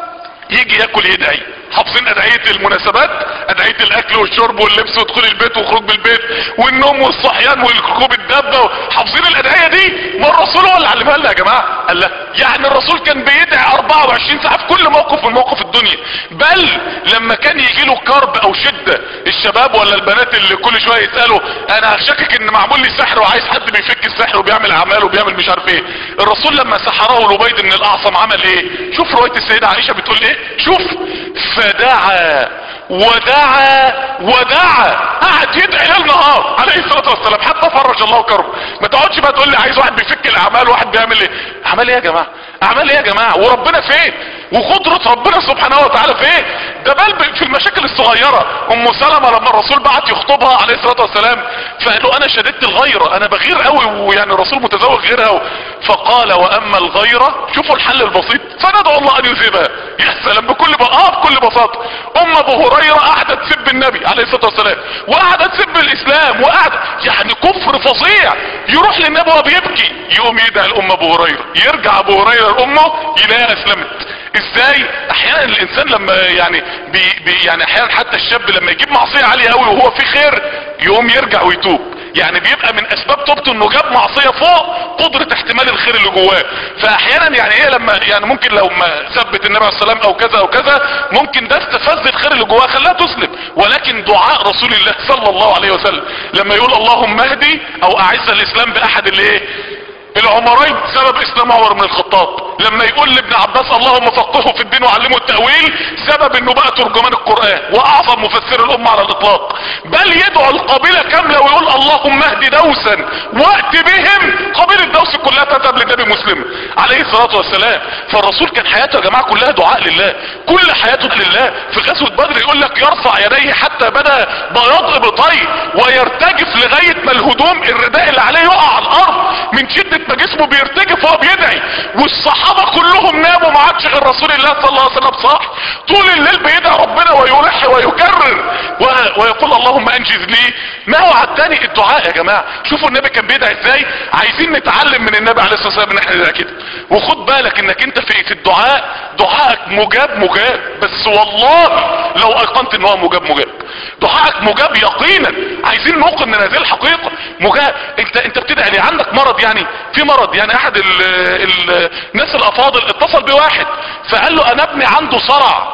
يجي ياكل يدعي حافظين ادعية المناسبات ادعية الاكل والشرب واللبس ودخول البيت وخروج بالبيت والنوم والصحيان وركوب الدابة حافظين الادعية دي ما الرسول هو اللي علمها لنا يا جماعة قال لا يعني الرسول كان بيدعي 24 ساعة في كل موقف من مواقف الدنيا بل لما كان يجي له كرب او شدة الشباب ولا البنات اللي كل شوية يسألوا انا شاكك ان معمول لي سحر وعايز حد بيفك السحر وبيعمل اعمال وبيعمل مش عارف ايه الرسول لما سحره لبيد من الاعصم عمل ايه شوف رواية السيدة عائشة بتقول ايه شوف فدعا ودعا ودعا قعد يدعي ليل نهار عليه الصلاه والسلام حتى فرج الله كربه ما تقعدش بقى تقول لي عايز واحد بيفك الاعمال واحد بيعمل ايه اعمال ايه يا جماعه اعمال ايه يا جماعه وربنا فين وقدرة ربنا سبحانه وتعالى فين ده بل في المشاكل الصغيرة ام سلمة لما الرسول بعت يخطبها عليه الصلاة والسلام فقال له انا شددت الغيرة انا بغير قوي ويعني الرسول متزوج غيرها فقال واما الغيرة شوفوا الحل البسيط فندعو الله ان يذهبها يا سلام بكل ب... اه بكل بساطة ام ابو هريرة قعدت تسب النبي عليه الصلاة والسلام وقعدت تسب الاسلام وقعد يعني كفر فظيع يروح للنبي وهو بيبكي يقوم يدعي الام ابو هريرة يرجع ابو هريرة لامه يلاقيها اسلمت ازاي احيانا الانسان لما يعني بي بي يعني احيانا حتى الشاب لما يجيب معصية عالية قوي وهو في خير يقوم يرجع ويتوب يعني بيبقى من اسباب توبته انه جاب معصية فوق قدرة احتمال الخير اللي جواه فاحيانا يعني ايه لما يعني ممكن لو ما ثبت النبي عليه السلام او كذا او كذا ممكن ده استفز الخير اللي جواه خلاها تسلم ولكن دعاء رسول الله صلى الله عليه وسلم لما يقول اللهم اهدي او اعز الاسلام باحد اللي ايه العمرين سبب اسلام عمر بن الخطاب لما يقول لابن عباس اللهم فقهه في الدين وعلمه التأويل سبب انه بقى ترجمان القرآن واعظم مفسر الامة على الاطلاق بل يدعو القبيلة كاملة ويقول اللهم اهدي دوسا وات بهم قبيلة دوس كلها تذهب لنبي مسلم عليه الصلاة والسلام فالرسول كان حياته يا جماعة كلها دعاء لله كل حياته لله في غزوة بدر يقول لك يرفع يديه حتى بدا بياض ابطيه ويرتجف لغاية ما الهدوم الرداء اللي عليه يقع على الارض من شدة ما جسمه بيرتجف وهو بيدعي والصحابة كلهم ناموا ما عادش غير رسول الله صلى الله عليه وسلم صح طول الليل بيدعي ربنا ويلح ويكرر و... ويقول اللهم انجز لي ما هو على التاني الدعاء يا جماعة شوفوا النبي كان بيدعي ازاي عايزين نتعلم من النبي عليه الصلاة والسلام ان احنا ندعي كده وخد بالك انك انت في في الدعاء دعائك مجاب مجاب بس والله لو ايقنت ان هو مجاب مجاب دعائك مجاب يقينا عايزين نوقن من هذه الحقيقة مجاب انت انت بتدعي ليه عندك مرض يعني في مرض يعني احد ال ال الناس الافاضل اتصل بواحد فقال له انا ابني عنده صرع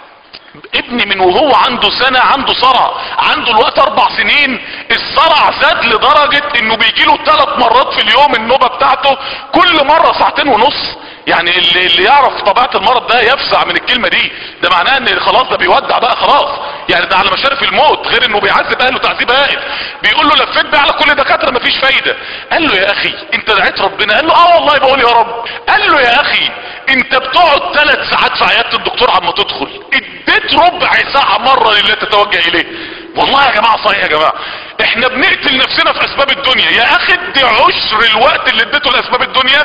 ابني من وهو عنده سنة عنده صرع عنده الوقت اربع سنين الصرع زاد لدرجة انه بيجيله ثلاث مرات في اليوم النوبة بتاعته كل مرة ساعتين ونص يعني اللي, اللي يعرف طبيعة المرض ده يفزع من الكلمة دي ده معناه ان خلاص ده بيودع بقى خلاص يعني ده على مشارف الموت غير انه بيعذب اهله تعذيب هائل بيقول له لفيت بقى على كل دكاتره مفيش فايدة قال له يا اخي انت دعيت ربنا قال له اه والله بقول يا رب قال له يا اخي انت بتقعد ثلاث ساعات في عيادة الدكتور عما تدخل اديت ربع ساعة مرة لله تتوجه اليه والله يا جماعة صحيح يا جماعة احنا بنقتل نفسنا في اسباب الدنيا يا اخي ادي عشر الوقت اللي اديته لاسباب الدنيا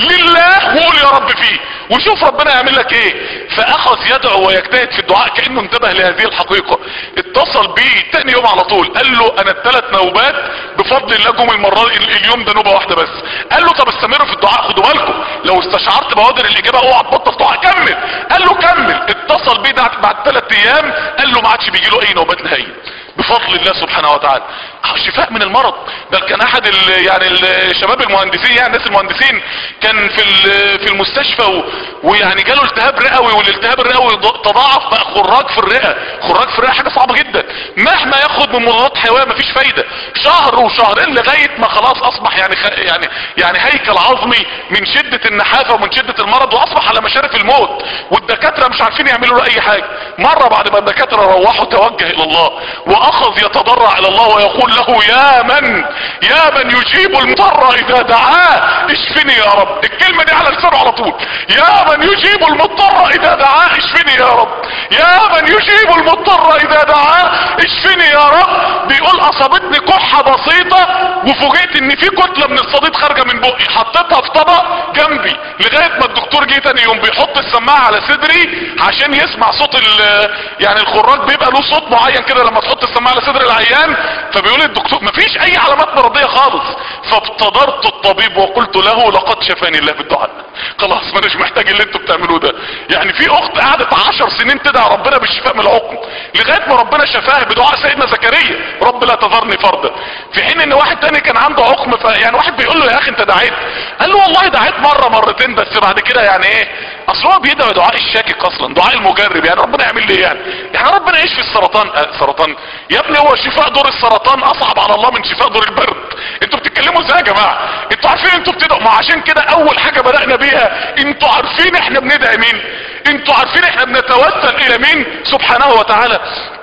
لله وقول يا رب فيه وشوف ربنا يعمل لك ايه فاخذ يدعو ويجتهد في الدعاء كانه انتبه لهذه الحقيقه اتصل بيه تاني يوم على طول قال له انا الثلاث نوبات بفضل الله جم المره اليوم ده نوبه واحده بس قال له طب استمروا في الدعاء خدوا بالكم لو استشعرت بوادر الاجابه اوعى تبطل دعاء كمل قال له كمل اتصل بيه بعد ثلاث ايام قال له ما عادش بيجي له اي نوبات نهائيه بفضل الله سبحانه وتعالى شفاء من المرض بل كان احد ال يعني الشباب المهندسين يعني الناس المهندسين كان في في المستشفى و ويعني جاله التهاب رئوي والالتهاب الرئوي تضاعف بقى خراج في الرئه خراج في الرئه حاجه صعبه جدا مهما ياخد من مضادات حيويه مفيش فايده شهر وشهرين لغايه ما خلاص اصبح يعني خ... يعني يعني هيكل عظمي من شده النحافه ومن شده المرض واصبح على مشارف الموت والدكاتره مش عارفين يعملوا له اي حاجه مره بعد ما الدكاتره روحوا توجه الى الله واخذ يتضرع الى الله ويقول له يا من يا من يجيب المضطر اذا دعاه اشفني يا رب الكلمة دي على لسانه على طول يا من يجيب المضطر اذا دعاه اشفني يا رب يا من يجيب المضطر اذا دعاه اشفني يا رب بيقول اصابتني كحة بسيطة وفوجئت ان في كتلة من الصديد خارجة من بقي حطيتها في طبق جنبي لغاية ما الدكتور جه تاني يوم بيحط السماعة على صدري عشان يسمع صوت يعني الخراج بيبقى له صوت معين كده لما تحط السماعة على صدر العيان فبيقول الدكتور مفيش اي علامات مرضية خالص فابتدرت الطبيب وقلت له لقد شفاني الله بالدعاء خلاص ما اناش محتاج اللي انتوا بتعملوه ده يعني في اخت قعدت عشر سنين تدعي ربنا بالشفاء من العقم لغاية ما ربنا شفاها بدعاء سيدنا زكريا رب لا تذرني فردا في حين ان واحد تاني كان عنده عقم فيعني واحد بيقول له يا اخي انت دعيت قال له والله دعيت مرة مرتين بس بعد كده يعني ايه اصل هو بيدعي دعاء الشاكك اصلا دعاء المجرب يعني ربنا يعمل لي يعني يعني ربنا يشفي السرطان أه سرطان يا ابني هو شفاء دور السرطان اصعب على الله من شفاء دور البرد انتوا بتتكلموا ازاي يا جماعه انتوا عارفين انتوا بتدعوا ما عشان كده اول حاجه بدانا بيها انتوا عارفين احنا بندعي مين انتوا عارفين احنا بنتوسل الى مين سبحانه وتعالى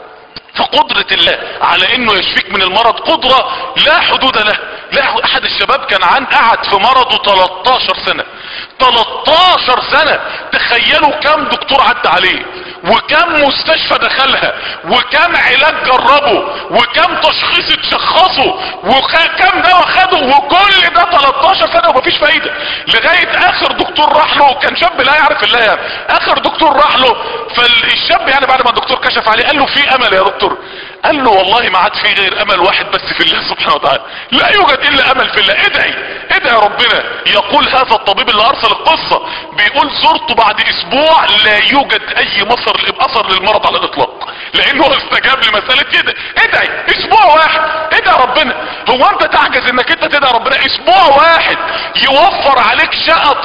فقدرة الله على انه يشفيك من المرض قدرة لا حدود له لا احد الشباب كان عن قعد في مرضه 13 سنة 13 سنة تخيلوا كم دكتور عدى عليه وكم مستشفى دخلها وكم علاج جربه وكم تشخيص اتشخصه وكم دواء خده وكل ده 13 سنة ومفيش فايدة لغاية اخر دكتور راح له كان شاب لا يعرف الله يعني اخر دكتور راح له فالشاب يعني بعد ما الدكتور كشف عليه قال له في امل يا دكتور قال له والله ما عاد في غير امل واحد بس في الله سبحانه وتعالى لا يوجد الا امل في الله ادعي ادعي ربنا يقول هذا الطبيب اللي ارسل القصة بيقول زرته بعد اسبوع لا يوجد اي مصر اثر للمرض على الاطلاق لانه استجاب لمسألة كده ادعي اسبوع واحد ادعي ربنا هو انت تعجز انك انت تدعي ربنا اسبوع واحد يوفر عليك شقة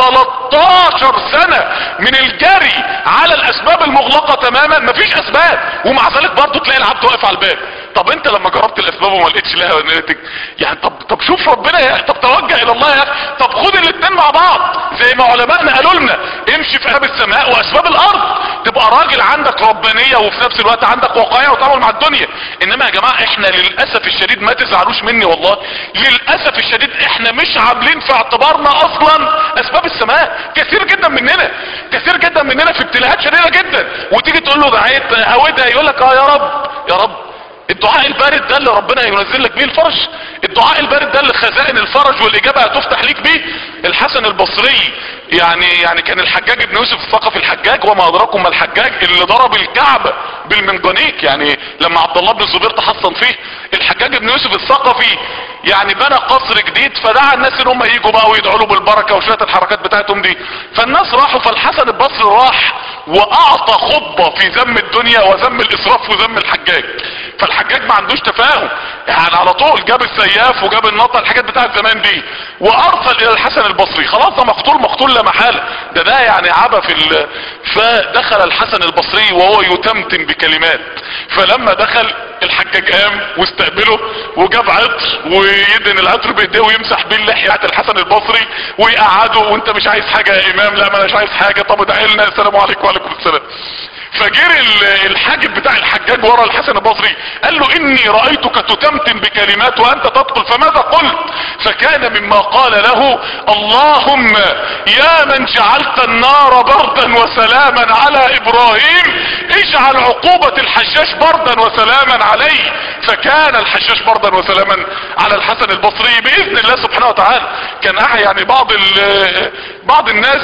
13 سنة من الجري على الاسباب المغلقة تماما مفيش اسباب ومع ذلك برضه تلاقي العبد واقف على الباب طب انت لما جربت الاسباب وما لقيتش لها نتيجة يعني طب طب شوف ربنا يا اخي طب توجه الى الله يا اخي طب خد الاثنين مع بعض زي ما علمائنا قالوا لنا امشي في اسباب السماء واسباب الارض تبقى راجل عندك ربانيه وفي نفس الوقت عندك واقعيه وتعامل مع الدنيا انما يا جماعه احنا للاسف الشديد ما تزعلوش مني والله للاسف الشديد احنا مش عاملين في اعتبارنا اصلا اسباب السماء كثير جدا مننا كثير جدا مننا في ابتلاءات شديده جدا وتيجي تقول له دعيت هودها يقول لك اه يا رب يا رب الدعاء البارد ده اللي ربنا ينزل لك بيه الفرج الدعاء البارد ده اللي خزائن الفرج والاجابة هتفتح ليك بيه الحسن البصري يعني يعني كان الحجاج ابن يوسف الثقفي الحجاج وما ادراكم ما الحجاج اللي ضرب الكعبة بالمنجنيق يعني لما عبد الله بن الزبير تحصن فيه الحجاج ابن يوسف الثقفي يعني بنى قصر جديد فدعا الناس ان هم يجوا بقى ويدعوا له بالبركه وشويه الحركات بتاعتهم دي فالناس راحوا فالحسن البصري راح واعطى خطبه في ذم الدنيا وذم الاسراف وذم الحجاج فالحجاج ما عندوش تفاهم يعني على طول جاب السياف وجاب النطه الحاجات بتاعت زمان دي وارسل الى الحسن البصري خلاص ده مقتول مقتول لا محاله ده ده يعني عبى في ال... فدخل الحسن البصري وهو يتمتم بكلمات فلما دخل الحجاج قام واستقبله وجاب عطر ويدن العطر بايديه ويمسح بيه اللحيه بتاعت الحسن البصري ويقعده وانت مش عايز حاجه يا امام لا ما اناش عايز حاجه طب ادعي لنا السلام عليكم وعليكم السلام فجري الحاجب بتاع الحجاج ورا الحسن البصري قال له اني رأيتك تتمتم بكلمات وانت تدخل فماذا قلت فكان مما قال له اللهم يا من جعلت النار بردا وسلاما على ابراهيم اجعل عقوبة الحشاش بردا وسلاما عليه فكان الحشاش بردا وسلاما على الحسن البصري باذن الله سبحانه وتعالى كان أح- يعني بعض ال- بعض الناس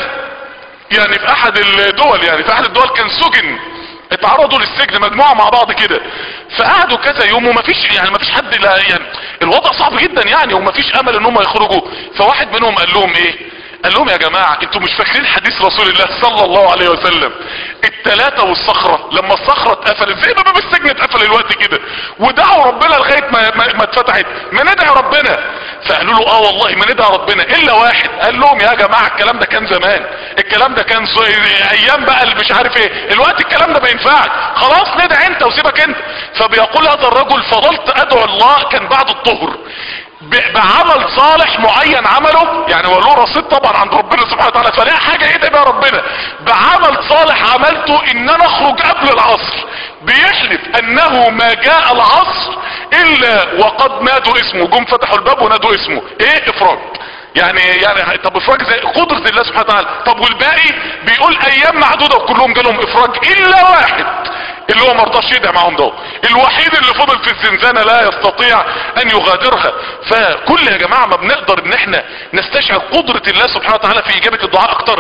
يعني في احد الدول يعني في احد الدول كان سجن اتعرضوا للسجن مجموعة مع بعض كده فقعدوا كذا يوم ومفيش يعني مفيش حد لا يعني الوضع صعب جدا يعني ومفيش امل ان هم يخرجوا فواحد منهم قال لهم ايه قال لهم يا جماعة انتوا مش فاكرين حديث رسول الله صلى الله عليه وسلم التلاتة والصخرة لما الصخرة اتقفلت زي ما باب السجن اتقفل الوقت كده ودعوا ربنا لغاية ما, ما, ما اتفتحت ما ندعي ربنا فقالوا له اه والله ما ندعي ربنا الا واحد قال لهم يا جماعة الكلام ده كان زمان الكلام ده كان ص- ايام بقى اللي مش عارف ايه الوقت الكلام ده ما ينفعش خلاص ندعي انت وسيبك انت فبيقول هذا الرجل فضلت ادعو الله كان بعد الظهر ب- بعمل صالح معين عمله يعني هو له رصيد طبعا عند ربنا سبحانه وتعالى فلاقي حاجه يدعي بيها ربنا بعمل صالح عملته ان انا اخرج قبل العصر بيحلف انه ما جاء العصر الا وقد نادوا اسمه جم فتحوا الباب ونادوا اسمه ايه افراج يعني يعني طب افراج زي قدرة الله سبحانه وتعالى طب والباقي بيقول ايام معدودة وكلهم جالهم افراج الا واحد اللي هو مرضاش يدعي معاهم ده الوحيد اللي فضل في الزنزانة لا يستطيع ان يغادرها فكل يا جماعة ما بنقدر ان احنا نستشعر قدرة الله سبحانه وتعالى في اجابة الدعاء اكتر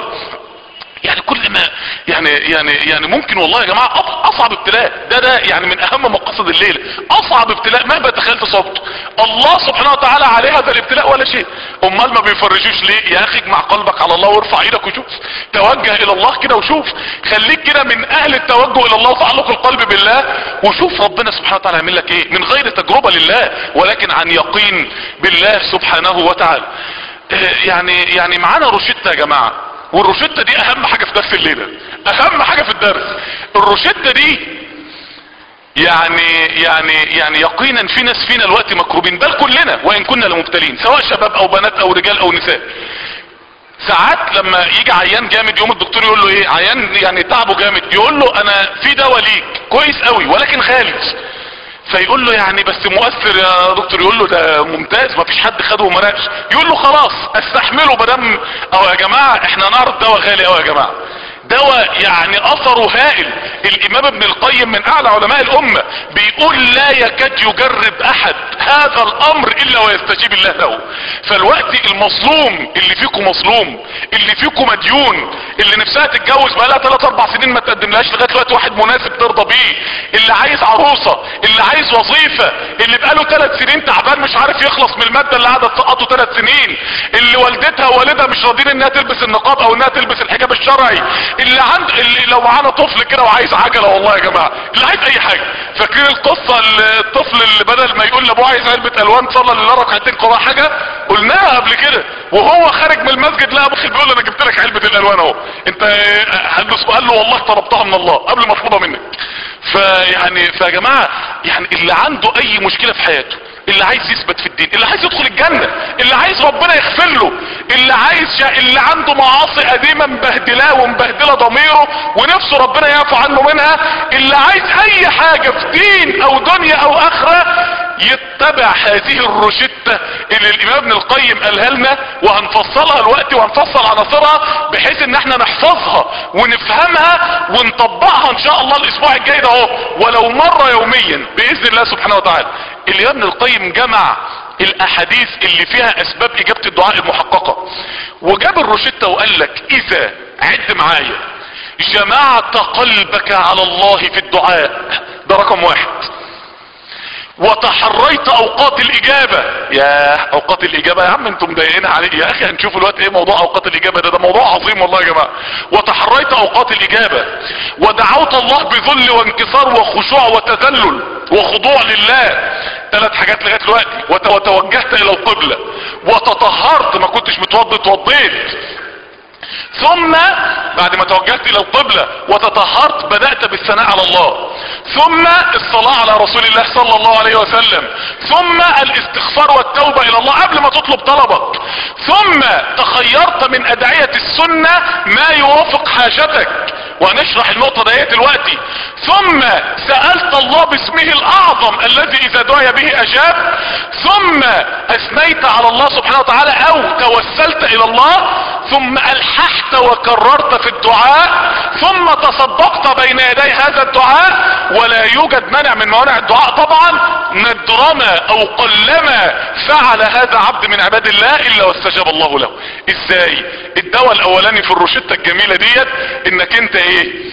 يعني كل ما يعني يعني يعني ممكن والله يا جماعه أص- اصعب ابتلاء ده ده يعني من اهم مقاصد الليله اصعب ابتلاء مهما تخيلت صوبته الله سبحانه وتعالى عليه هذا الابتلاء ولا شيء امال ما بيفرجوش ليه يا اخي اجمع قلبك على الله وارفع ايدك وشوف توجه الى الله كده وشوف خليك كده من اهل التوجه الى الله وتعلق القلب بالله وشوف ربنا سبحانه وتعالى يعمل لك ايه من غير تجربه لله ولكن عن يقين بالله سبحانه وتعالى آه، يعني يعني معانا روشته يا جماعه والروشته دي اهم حاجه في درس الليله اهم حاجه في الدرس الروشته دي يعني يعني يعني يقينا في ناس فينا الوقت مكروبين بل كلنا وان كنا لمبتلين سواء شباب او بنات او رجال او نساء ساعات لما يجي عيان جامد يوم الدكتور يقول له ايه عيان يعني تعبه جامد يقول له انا في دواء ليك كويس قوي ولكن غالي فيقول له يعني بس مؤثر يا دكتور يقول له ده ممتاز مفيش حد خده وما ناقش يقول له خلاص استحمله مدام او يا جماعه احنا نعرض دواء غالي قوي يا جماعه دواء يعني اثره هائل الامام ابن القيم من اعلى علماء الامة بيقول لا يكاد يجرب احد هذا الامر الا ويستجيب الله له فالوقت المظلوم اللي فيكم مظلوم اللي فيكم مديون اللي نفسها تتجوز بقالها 3 4 سنين ما تقدملهاش لغايه دلوقتي واحد مناسب ترضى بيه اللي عايز عروسه اللي عايز وظيفه اللي بقاله 3 سنين تعبان مش عارف يخلص من الماده اللي قعدت تسقطه 3 سنين اللي والدتها ووالدها مش راضيين انها تلبس النقاب او انها تلبس الحجاب الشرعي اللي عند اللي لو معانا طفل كده وعايز عجله والله يا جماعه اللي عايز اي حاجه فاكرين القصه اللي الطفل اللي بدل ما يقول لابوه عايز علبه الوان صلى لله ركعتين قراءه حاجه قلناها قبل كده وهو خارج من المسجد لقى ابو بيقول له انا جبت لك علبه الالوان اهو انت قال له والله طلبتها من الله قبل ما اطلبها منك فيعني فيا جماعه يعني اللي عنده اي مشكله في حياته اللي عايز يثبت في الدين اللي عايز يدخل الجنة اللي عايز ربنا يغفر له اللي عايز شا... اللي عنده معاصي قديمة مبهدلاه ومبهدلة ضميره ونفسه ربنا يعفو عنه منها اللي عايز اي حاجة في دين او دنيا او اخرة يتبع هذه الروشتة اللي الامام ابن القيم قالها لنا وهنفصلها الوقت وهنفصل عناصرها بحيث ان احنا نحفظها ونفهمها ونطبقها ان شاء الله الاسبوع الجاي ده اهو ولو مرة يوميا باذن الله سبحانه وتعالى الامام ابن القيم جمع الاحاديث اللي فيها اسباب اجابة الدعاء المحققة وجاب الروشتة وقال لك اذا عد معايا جمعت قلبك على الله في الدعاء ده رقم واحد وتحريت اوقات الاجابة يا اوقات الاجابة يا عم انتم مضايقين علي يا اخي هنشوف الوقت ايه موضوع اوقات الاجابة ده ده موضوع عظيم والله يا جماعة وتحريت اوقات الاجابة ودعوت الله بذل وانكسار وخشوع وتذلل وخضوع لله ثلاث حاجات لغايه دلوقتي وت- وتوجهت الى القبلة وتطهرت ما كنتش متوضي اتوضيت ثم بعد ما توجهت الى القبلة وتطهرت بدأت بالثناء على الله ثم الصلاة على رسول الله صلى الله عليه وسلم ثم الاستغفار والتوبة الى الله قبل ما تطلب طلبك ثم تخيرت من ادعية السنة ما يوافق حاجتك وهنشرح النقطة ديت دلوقتي ثم سألت الله باسمه الاعظم الذي اذا دعي به اجاب ثم اثنيت على الله سبحانه وتعالى او توسلت الى الله ثم الححت وكررت في الدعاء ثم تصدقت بين يدي هذا الدعاء ولا يوجد مانع من موانع الدعاء طبعا ندرما او قلما فعل هذا عبد من عباد الله الا واستجاب الله له ازاي الدواء الاولاني في الروشتة الجميلة ديت انك انت ايه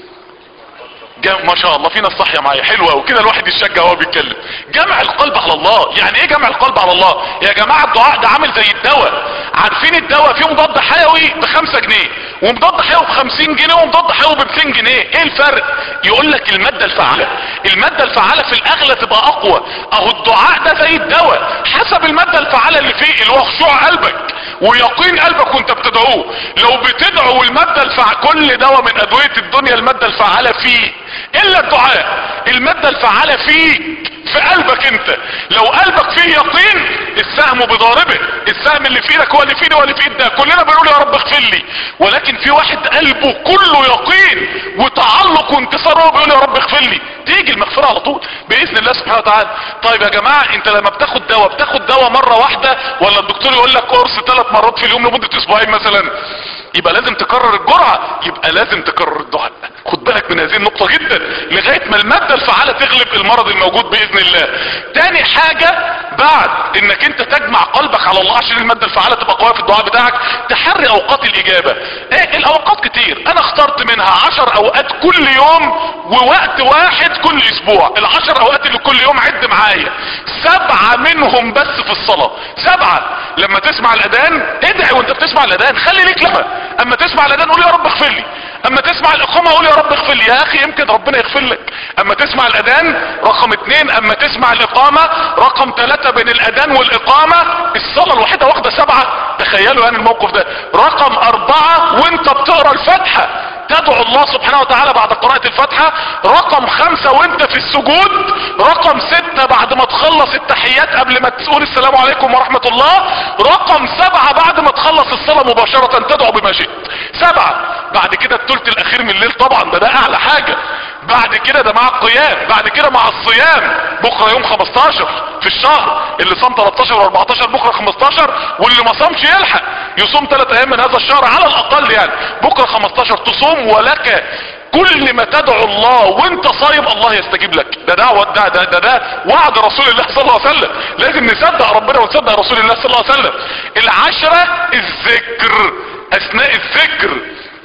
ما شاء الله في ناس صاحيه معايا حلوه وكده الواحد يتشجع وهو بيتكلم جمع القلب على الله يعني ايه جمع القلب على الله يا جماعه الدعاء ده عامل زي الدواء عارفين الدواء فيه مضاد حيوي بخمسة جنيه ومضاد حيوي بخمسين جنيه ومضاد حيوي بمتين جنيه ايه الفرق يقول لك المادة الفعالة المادة الفعالة في الاغلى تبقى اقوى اهو الدعاء ده زي الدواء حسب المادة الفعالة اللي فيه اللي هو خشوع قلبك ويقين قلبك وانت بتدعوه لو بتدعو المادة الفعالة كل دواء من ادوية الدنيا المادة الفعالة فيه الا الدعاء المادة الفعالة فيك في قلبك انت لو قلبك فيه يقين السهم بضاربه السهم اللي في ايدك هو اللي في ايدي اللي في ايد ده كلنا بنقول يا رب اغفر لي ولكن في واحد قلبه كله يقين وتعلق وانتصار هو بيقول يا رب اغفر لي تيجي المغفرة على طول باذن الله سبحانه وتعالى طيب يا جماعة انت لما بتاخد دواء بتاخد دواء مرة واحدة ولا الدكتور يقول لك قرص ثلاث مرات في اليوم لمدة اسبوعين مثلا يبقى لازم تكرر الجرعة يبقى لازم تكرر الدعاء خد بالك من هذه النقطة جدا لغاية ما المادة الفعالة تغلب المرض الموجود بإذن الله تاني حاجة بعد انك انت تجمع قلبك على الله عشان المادة الفعالة تبقى قوية في الدعاء بتاعك تحري اوقات الاجابة ايه الاوقات كتير انا اخترت منها عشر اوقات كل يوم ووقت واحد كل اسبوع العشر اوقات اللي كل يوم عد معايا سبعة منهم بس في الصلاة سبعة لما تسمع الاذان ادعي وانت بتسمع الاذان خلي ليك لما اما تسمع الاذان قول يا رب اغفر لي اما تسمع الاقامة قول يا رب اغفر لي يا اخي يمكن ربنا يغفر لك اما تسمع الاذان رقم اتنين اما تسمع الاقامة رقم ثلاثة بين الاذان والاقامة الصلاة الوحيدة واخدة سبعة تخيلوا يعني الموقف ده رقم اربعة وانت بتقرا الفاتحة تدعو الله سبحانه وتعالى بعد قراءة الفاتحة رقم خمسة وانت في السجود رقم ستة بعد ما تخلص التحيات قبل ما تقول السلام عليكم ورحمة الله رقم سبعة بعد ما تخلص الصلاة مباشرة تدعو بما شئت سبعة بعد كده التلت الاخير من الليل طبعا ده ده اعلى حاجة بعد كده ده مع القيام بعد كده مع الصيام بكرة يوم 15 في الشهر اللي صام 13 و14 بكرة 15 واللي ما صامش يلحق يصوم 3 ايام من هذا الشهر على الاقل يعني بكرة 15 تصوم ولك كل ما تدعو الله وانت صايم الله يستجيب لك ده دعوة ده ده ده, ده وعد رسول الله صلى الله عليه وسلم لازم نصدق ربنا ونصدق رسول الله صلى الله عليه وسلم العشرة الذكر اثناء الذكر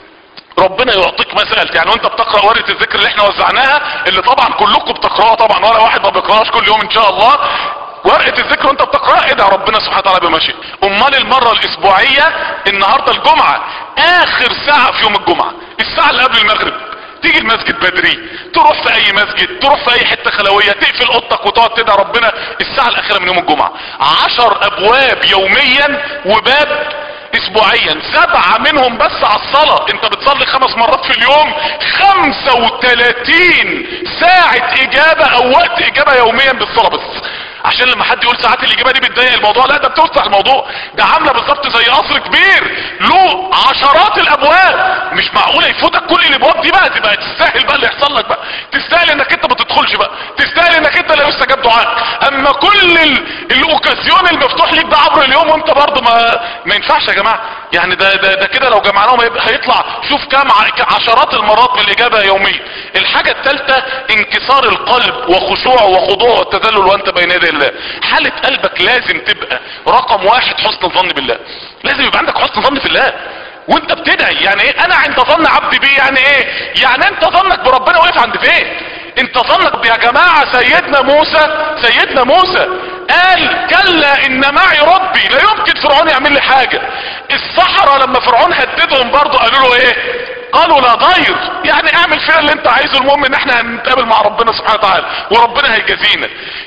ربنا يعطيك مسألة يعني وانت بتقرأ ورقة الذكر اللي احنا وزعناها اللي طبعا كلكم بتقرأها طبعا ولا واحد ما بيقرأهاش كل يوم ان شاء الله ورقة الذكر وانت بتقرأها ادعى ربنا سبحانه وتعالى بما شئ امال المرة الاسبوعية النهاردة الجمعة اخر ساعة في يوم الجمعة الساعة اللي قبل المغرب تيجي المسجد بدري تروح في اي مسجد تروح في اي حتة خلوية تقفل اوضتك وتقعد تدعي ربنا الساعة الاخيرة من يوم الجمعة عشر ابواب يوميا وباب اسبوعيا سبعة منهم بس على الصلاة انت بتصلي خمس مرات في اليوم خمسة وتلاتين ساعة اجابة او وقت اجابة يوميا بالصلاة بس عشان لما حد يقول ساعات الاجابه دي بتضايق الموضوع لا ده بتوسع الموضوع ده عامله بالظبط زي قصر كبير له عشرات الابواب مش معقوله يفوتك كل الابواب دي بقى تبقى تستاهل بقى اللي يحصل لك بقى تستاهل انك انت ما تدخلش بقى تستاهل انك انت لا يستجاب دعاء اما كل ال... الاوكازيون المفتوح ليك ده عبر اليوم وانت برضه ما ما ينفعش يا جماعه يعني ده ده, ده كده لو جمعناهم هيطلع شوف كام عشرات المرات بالاجابه يوميا الحاجه الثالثه انكسار القلب وخشوعه وخضوعه والتذلل وانت بين يدي الله حالة قلبك لازم تبقى رقم واحد حسن الظن بالله لازم يبقى عندك حسن ظن في الله وانت بتدعي يعني ايه انا عند ظن عبدي بيه يعني ايه يعني انت ظنك بربنا واقف عند فين انت ظنك يا جماعة سيدنا موسى سيدنا موسى قال كلا ان معي ربي لا يمكن فرعون يعمل لي حاجة الصحراء لما فرعون هددهم برضو قالوا له ايه قالوا لا ضير يعني اعمل فينا اللي انت عايزه المهم ان احنا هنتقابل مع ربنا سبحانه وتعالى وربنا هيجازينا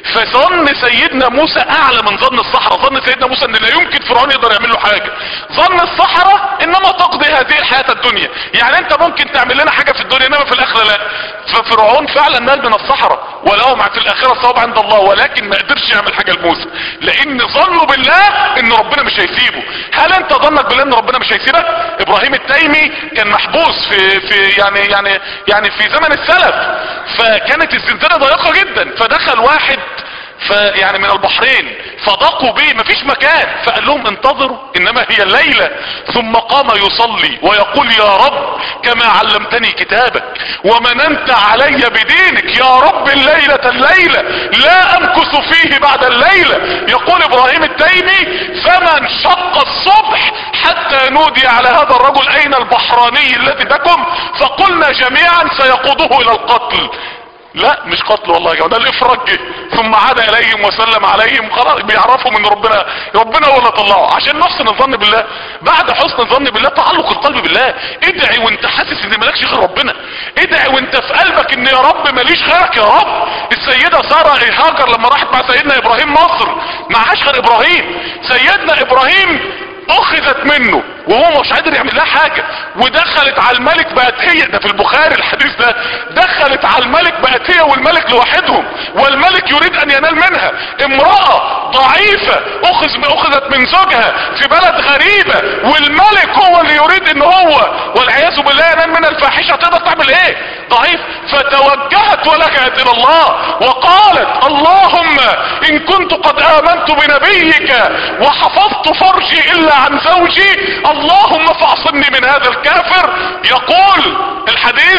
فظن سيدنا موسى اعلى من ظن الصحراء ظن سيدنا موسى ان لا يمكن فرعون يقدر يعمل له حاجه ظن الصحراء انما تقضي هذه الحياه الدنيا يعني انت ممكن تعمل لنا حاجه في الدنيا انما في الاخره لا ففرعون فعلا نال من الصحراء ولهم في الاخره صواب عند الله ولكن ما قدرش يعمل حاجه لموسى لان ظنه بالله ان ربنا مش هيسيبه هل انت ظنك بالله ان ربنا مش هيسيبك ابراهيم التيمي كان محبوس في في يعني يعني يعني في زمن السلف فكانت الزنزانه ضيقه جدا فدخل واحد فيعني من البحرين فضاقوا به مفيش مكان فقال لهم انتظروا انما هي الليلة ثم قام يصلي ويقول يا رب كما علمتني كتابك ومننت علي بدينك يا رب الليلة الليلة لا امكث فيه بعد الليلة يقول ابراهيم التيمي فما انشق الصبح حتى نودي على هذا الرجل اين البحراني الذي بكم فقلنا جميعا سيقوده الى القتل لا مش قتل والله يا جماعه ده الافراج جه ثم عاد اليهم وسلم عليهم خلاص بيعرفوا من ربنا ربنا هو اللي طلعه عشان نحسن الظن بالله بعد حسن الظن بالله تعلق القلب بالله ادعي وانت حاسس ان مالكش غير ربنا ادعي وانت في قلبك ان يا رب ماليش غيرك يا رب السيده ساره هاجر لما راحت مع سيدنا ابراهيم مصر معهاش غير ابراهيم سيدنا ابراهيم اخذت منه وهو مش قادر يعمل لها حاجة ودخلت على الملك بقت هي ده في البخاري الحديث ده دخلت على الملك بقت هي والملك لوحدهم والملك يريد ان ينال منها امرأة ضعيفة اخذ اخذت من زوجها في بلد غريبة والملك هو اللي يريد ان هو والعياذ بالله ينال منها الفاحشة تقدر تعمل ايه ضعيف فتوجهت ولجأت الى الله وقالت اللهم ان كنت قد امنت بنبيك وحفظت فرجي الا عن زوجي اللهم فاعصمني من هذا الكافر يقول الحديث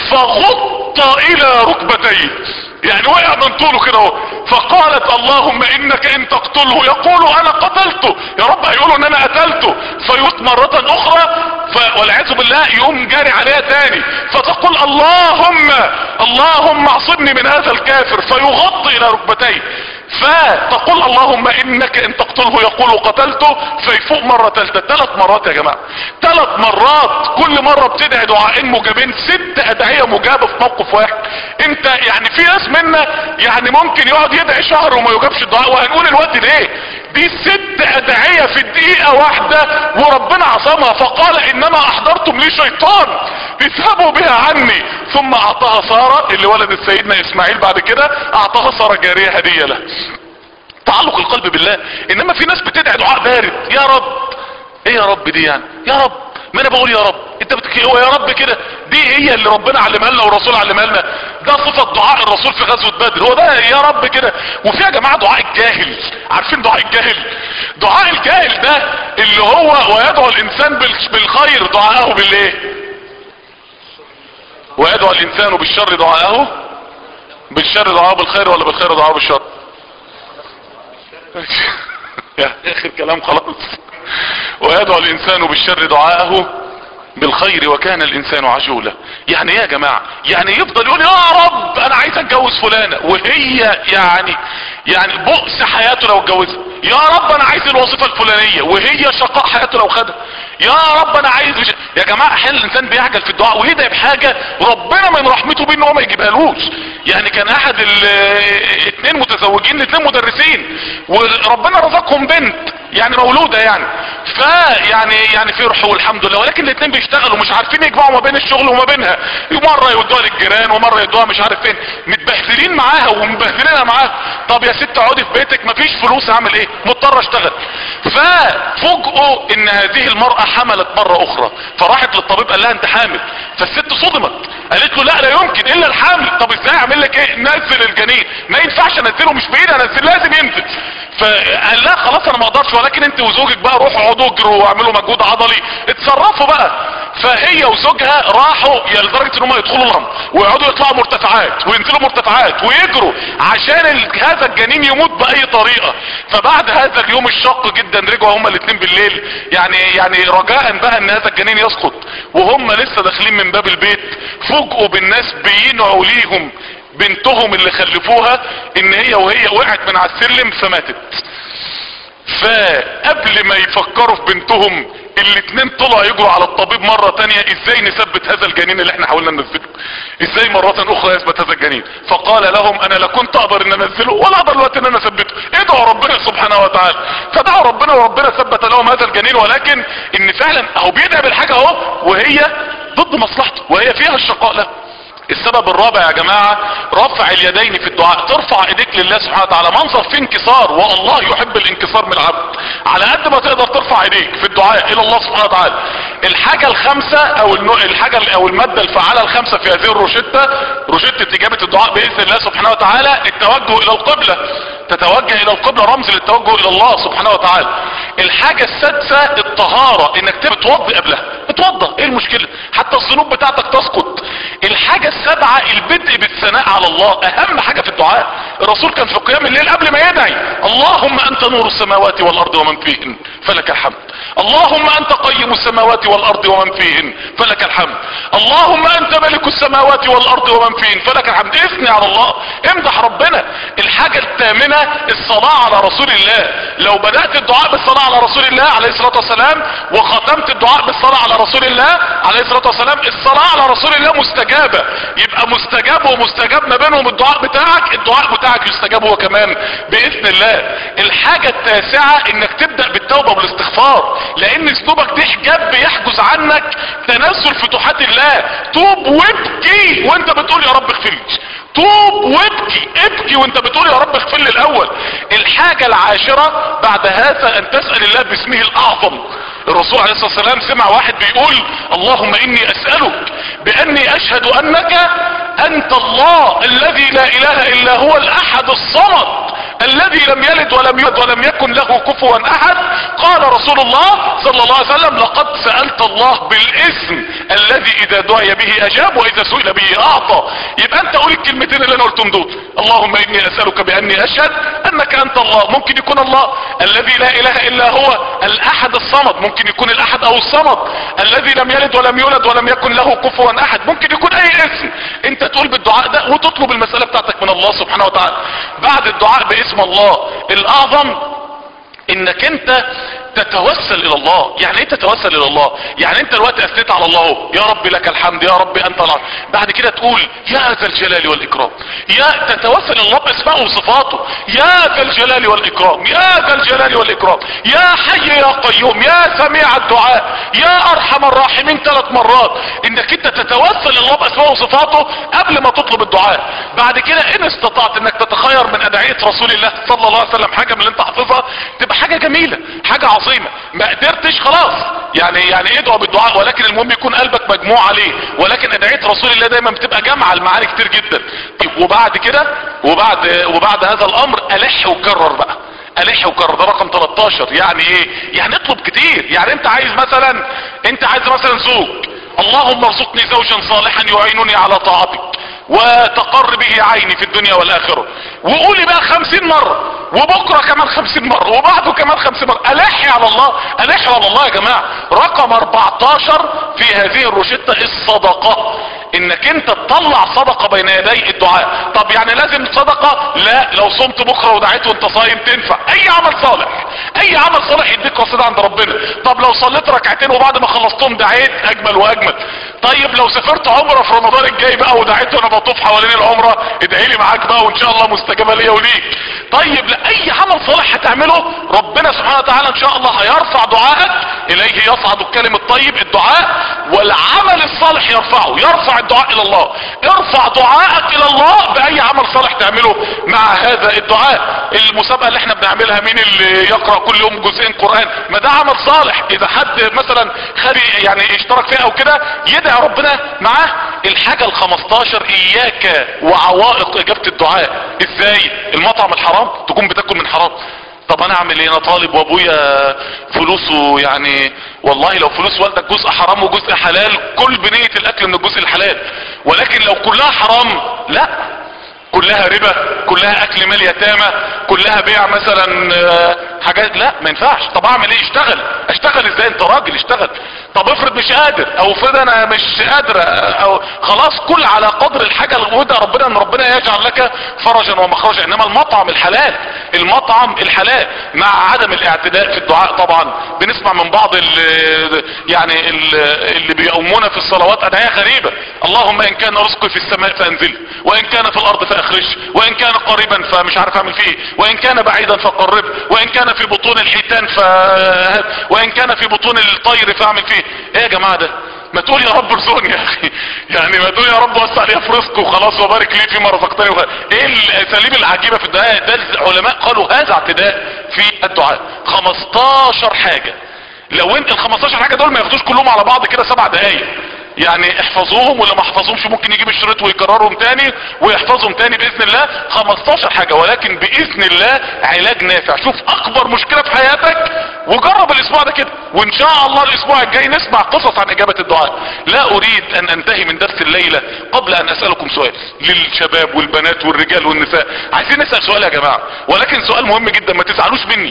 فغط الى ركبتيه يعني وقع من طوله كده اهو فقالت اللهم انك ان تقتله يقول انا قتلته يا رب هيقولوا ان انا قتلته فيموت مرة اخرى ف... والعياذ بالله يقوم جاري عليها تاني فتقول اللهم اللهم اعصمني من هذا الكافر فيغطي الى ركبتيه فتقول اللهم انك ان تقتله يقول قتلته فيفوق مرة ثالثة ثلاث مرات يا جماعة ثلاث مرات كل مرة بتدعي دعائين مجابين ست ادعية مجابة في موقف واحد انت يعني في ناس منا يعني ممكن يقعد يدعي شهر وما يجابش الدعاء وهنقول الوقت ليه دي ست ادعية في الدقيقة واحدة وربنا عصمها فقال انما احضرتم لي شيطان اذهبوا بها عني ثم اعطاها سارة اللي ولدت سيدنا اسماعيل بعد كده اعطاها سارة جارية هدية له تعلق القلب بالله انما في ناس بتدعي دعاء بارد يا رب ايه يا رب دي يعني يا رب ما انا بقول يا رب انت بتك... هو يا رب كده دي هي اللي ربنا علمها لنا والرسول علمها لنا ده صفة دعاء الرسول في غزوة بدر هو ده يا رب كده وفي يا جماعة دعاء الجاهل عارفين دعاء الجاهل دعاء الجاهل ده اللي هو ويدعو الانسان بال... بالخير دعاءه بالايه ويدعو الانسان بالشر دعاءه بالشر دعاءه بالخير ولا بالخير دعاءه بالشر يا اخر كلام خلاص ويدعو الانسان بالشر دعاءه بالخير وكان الانسان عجولا يعني ايه يا جماعة يعني يفضل يقول يا رب انا عايز اتجوز فلانة وهي يعني يعني بؤس حياته لو اتجوزها يا رب انا عايز الوظيفة الفلانية وهي شقاء حياته لو خدها يا رب انا عايز مش... يا جماعة احيانا الانسان بيعجل في الدعاء ويدعي بحاجة ربنا من رحمته بيه ان هو ما يجيبهالوش يعني كان احد الاثنين متزوجين الاثنين مدرسين وربنا رزقهم بنت يعني مولودة يعني فيعني يعني فرحوا والحمد لله ولكن الاثنين بيشتغلوا مش عارفين يجمعوا ما بين الشغل وما بينها مرة يودوها للجيران ومرة يودوها مش عارف فين متبهدلين معاها ومبهدلينها معاها طب يا ست اقعدي في بيتك مفيش فلوس اعمل ايه مضطر اشتغل ففوجئوا ان هذه المرأة حملت مرة اخرى فراحت للطبيب قال لها انت حامل فالست صدمت قالت له لا لا يمكن الا الحمل طب ازاي اعمل لك ايه نزل الجنين ما ينفعش انزله مش بايدي انزل لازم ينزل فقال لها خلاص انا ما اقدرش ولكن انت وزوجك بقى روحوا اقعدوا اجروا واعملوا مجهود عضلي اتصرفوا بقى فهي وزوجها راحوا يا لدرجه ان هم يدخلوا الهرم ويقعدوا يطلعوا مرتفعات وينزلوا مرتفعات ويجروا عشان ال- هذا الجنين يموت باي طريقه فبعد هذا اليوم الشاق جدا رجعوا هما الاثنين بالليل يعني يعني رجاء بقى ان هذا الجنين يسقط وهم لسه داخلين من باب البيت فوجئوا بالناس بينعوا ليهم بنتهم اللي خلفوها ان هي وهي وقعت من على السلم فماتت فقبل ما يفكروا في بنتهم الاتنين طلعوا يجروا على الطبيب مرة تانية ازاي نثبت هذا الجنين اللي احنا حاولنا ننزله ازاي مرة اخرى يثبت هذا الجنين فقال لهم انا لا كنت اقدر ان انزله ولا اقدر الوقت ان انا اثبته ادعوا ربنا سبحانه وتعالى فدعوا ربنا وربنا ثبت لهم هذا الجنين ولكن ان فعلا اهو بيدعي بالحاجة اهو وهي ضد مصلحته وهي فيها الشقاء له السبب الرابع يا جماعة رفع اليدين في الدعاء ترفع ايديك لله سبحانه وتعالى منظر في انكسار والله يحب الانكسار من العبد على قد ما تقدر ترفع ايديك في الدعاء الى الله سبحانه وتعالى الحاجة الخامسة او النوع الحاجة او المادة الفعالة الخامسة في هذه الروشتة روشتة اجابة الدعاء باذن الله سبحانه وتعالى التوجه الى القبلة تتوجه الى القبلة رمز للتوجه الى الله سبحانه وتعالى الحاجة السادسة الطهارة انك تتوضي قبلها اتوضى ايه المشكلة حتى الذنوب بتاعتك تسقط الحاجة السابعة البدء بالثناء على الله اهم حاجة في الدعاء الرسول كان في قيام الليل قبل ما يدعي اللهم انت نور السماوات والارض ومن فيهن فلك الحمد اللهم انت قيم السماوات والارض ومن فيهن فلك الحمد اللهم انت ملك السماوات والارض ومن فيهن فلك الحمد اثني على الله امدح ربنا الحاجة الثامنة الصلاة على رسول الله لو بدأت الدعاء بالصلاة على رسول الله عليه الصلاة والسلام وختمت الدعاء بالصلاة على رسول الله عليه الصلاة والسلام الصلاة على رسول الله مستجابة يبقى مستجاب ومستجاب ما بينهم الدعاء بتاعك الدعاء بتاعك يستجاب هو كمان بإذن الله الحاجة التاسعة انك تبدأ بالتوبة والاستغفار لان ذنوبك دي حجاب بيحجز عنك تنزل فتوحات الله توب وابكي وانت بتقول يا رب اغفر لي توب وابكي ابكي وانت بتقول يا رب اغفر لي الاول الحاجة العاشرة بعد هذا ان تسأل الله باسمه الاعظم الرسول عليه الصلاة والسلام سمع واحد بيقول اللهم اني اسألك باني اشهد انك انت الله الذي لا اله الا هو الاحد الصمد الذي لم يلد ولم يولد ولم يكن له كفوا احد قال رسول الله صلى الله عليه وسلم لقد سألت الله بالاسم الذي اذا دعي به اجاب واذا سئل به اعطى يبقى انت قول الكلمتين اللي انا قلتهم دول اللهم اني اسألك باني اشهد انك انت الله ممكن يكون الله الذي لا اله الا هو الاحد الصمد ممكن يكون الاحد او الصمد الذي لم يلد ولم يولد ولم يكن له كفوا احد ممكن يكون اي اسم انت تقول بالدعاء ده وتطلب المسألة بتاعتك من الله سبحانه وتعالى بعد الدعاء باسم الله الاعظم انك انت تتوسل الى الله يعني ايه تتوسل الى الله يعني انت الوقت اثنيت على الله اهو يا رب لك الحمد يا رب انت العظيم بعد كده تقول يا ذا الجلال والاكرام يا تتوسل الى الله باسمائه وصفاته يا ذا الجلال والاكرام يا ذا الجلال والاكرام يا حي يا قيوم يا سميع الدعاء يا ارحم الراحمين ثلاث مرات انك انت تتوسل الى الله باسمائه وصفاته قبل ما تطلب الدعاء بعد كده ان استطعت انك تتخير من ادعية رسول الله صلى الله عليه وسلم حاجة من اللي انت حافظها تبقى حاجة جميلة حاجة عظيمة ما قدرتش خلاص يعني يعني ادعو بالدعاء ولكن المهم يكون قلبك مجموع عليه ولكن ادعية رسول الله دايما بتبقى جامعة المعاني كتير جدا طيب وبعد كده وبعد وبعد هذا الامر الح وكرر بقى الح وكرر ده رقم 13 يعني ايه يعني اطلب كتير يعني انت عايز مثلا انت عايز مثلا زوج اللهم ارزقني زوجا صالحا يعينني على طاعتك وتقر به عيني في الدنيا والاخرة وقولي بقى خمسين مرة وبكرة كمان خمسين مرة وبعده كمان خمسين مرة الحي على الله الحي على الله يا جماعة رقم 14 في هذه الروشتة الصدقة انك انت تطلع صدقة بين يدي الدعاء طب يعني لازم صدقة لا لو صمت بكرة ودعيت وانت صايم تنفع اي عمل صالح اي عمل صالح يديك رصيد عند ربنا طب لو صليت ركعتين وبعد ما خلصتهم دعيت اجمل واجمل طيب لو سافرت عمرة في رمضان الجاي بقى ودعيت وانا بطوف حوالين العمرة ادعي لي معاك بقى وان شاء الله مستجابة ليا وليك طيب لا اي عمل صالح هتعمله ربنا سبحانه وتعالى ان شاء الله هيرفع دعائك اليه يصعد الكلم الطيب الدعاء والعمل الصالح يرفعه يرفع الدعاء الى الله ارفع دعائك الى الله باي عمل صالح تعمله مع هذا الدعاء المسابقة اللي احنا بنعملها مين اللي يقرأ كل يوم جزئين قرآن ما ده عمل صالح اذا حد مثلا خلي يعني اشترك فيها او كده يدعي ربنا معاه الحاجة الخمستاشر اياك وعوائق اجابة الدعاء ازاي المطعم الحرام تكون بتاكل من حرام طب انا اعمل ايه انا طالب وابويا فلوسه يعني والله لو فلوس والدك جزء حرام وجزء حلال كل بنية الاكل من الجزء الحلال ولكن لو كلها حرام لا كلها ربا كلها اكل مال يتامى كلها بيع مثلا حاجات لا ما ينفعش طب اعمل ايه اشتغل اشتغل ازاي انت راجل اشتغل طب افرض مش قادر او افرض انا مش قادر او خلاص كل على قدر الحاجة وده ربنا ان ربنا يجعل لك فرجا ومخرجا انما المطعم الحلال المطعم الحلال مع عدم الاعتداء في الدعاء طبعا بنسمع من بعض ال يعني ال اللي بيقومونا في الصلوات ادعية غريبة اللهم ان كان رزقي في السماء فانزله وان كان في الارض فاخرجه وان كان قريبا فمش عارف اعمل فيه وان كان بعيدا فقربه وان كان في بطون الحيتان ف وان كان في بطون الطير فاعمل فيه ايه يا جماعة ده ما تقول يا رب ارزقني يا اخي يعني ما تقول يا رب وسع لي في رزقي وخلاص وبارك لي فيما رزقتني وخ... ايه الاساليب العجيبة في الدعاء ده العلماء قالوا هذا اعتداء في الدعاء 15 حاجة لو انت ال 15 حاجة دول ما ياخدوش كلهم على بعض كده سبع دقايق يعني احفظوهم واللي ما حفظهمش ممكن يجيب الشريط ويكررهم تاني ويحفظهم تاني باذن الله 15 حاجة ولكن باذن الله علاج نافع شوف اكبر مشكلة في حياتك وجرب الاسبوع ده كده وان شاء الله الاسبوع الجاي نسمع قصص عن اجابة الدعاء لا اريد ان انتهي من درس الليلة قبل ان اسألكم سؤال للشباب والبنات والرجال والنساء عايزين نسأل سؤال يا جماعة ولكن سؤال مهم جدا ما تزعلوش مني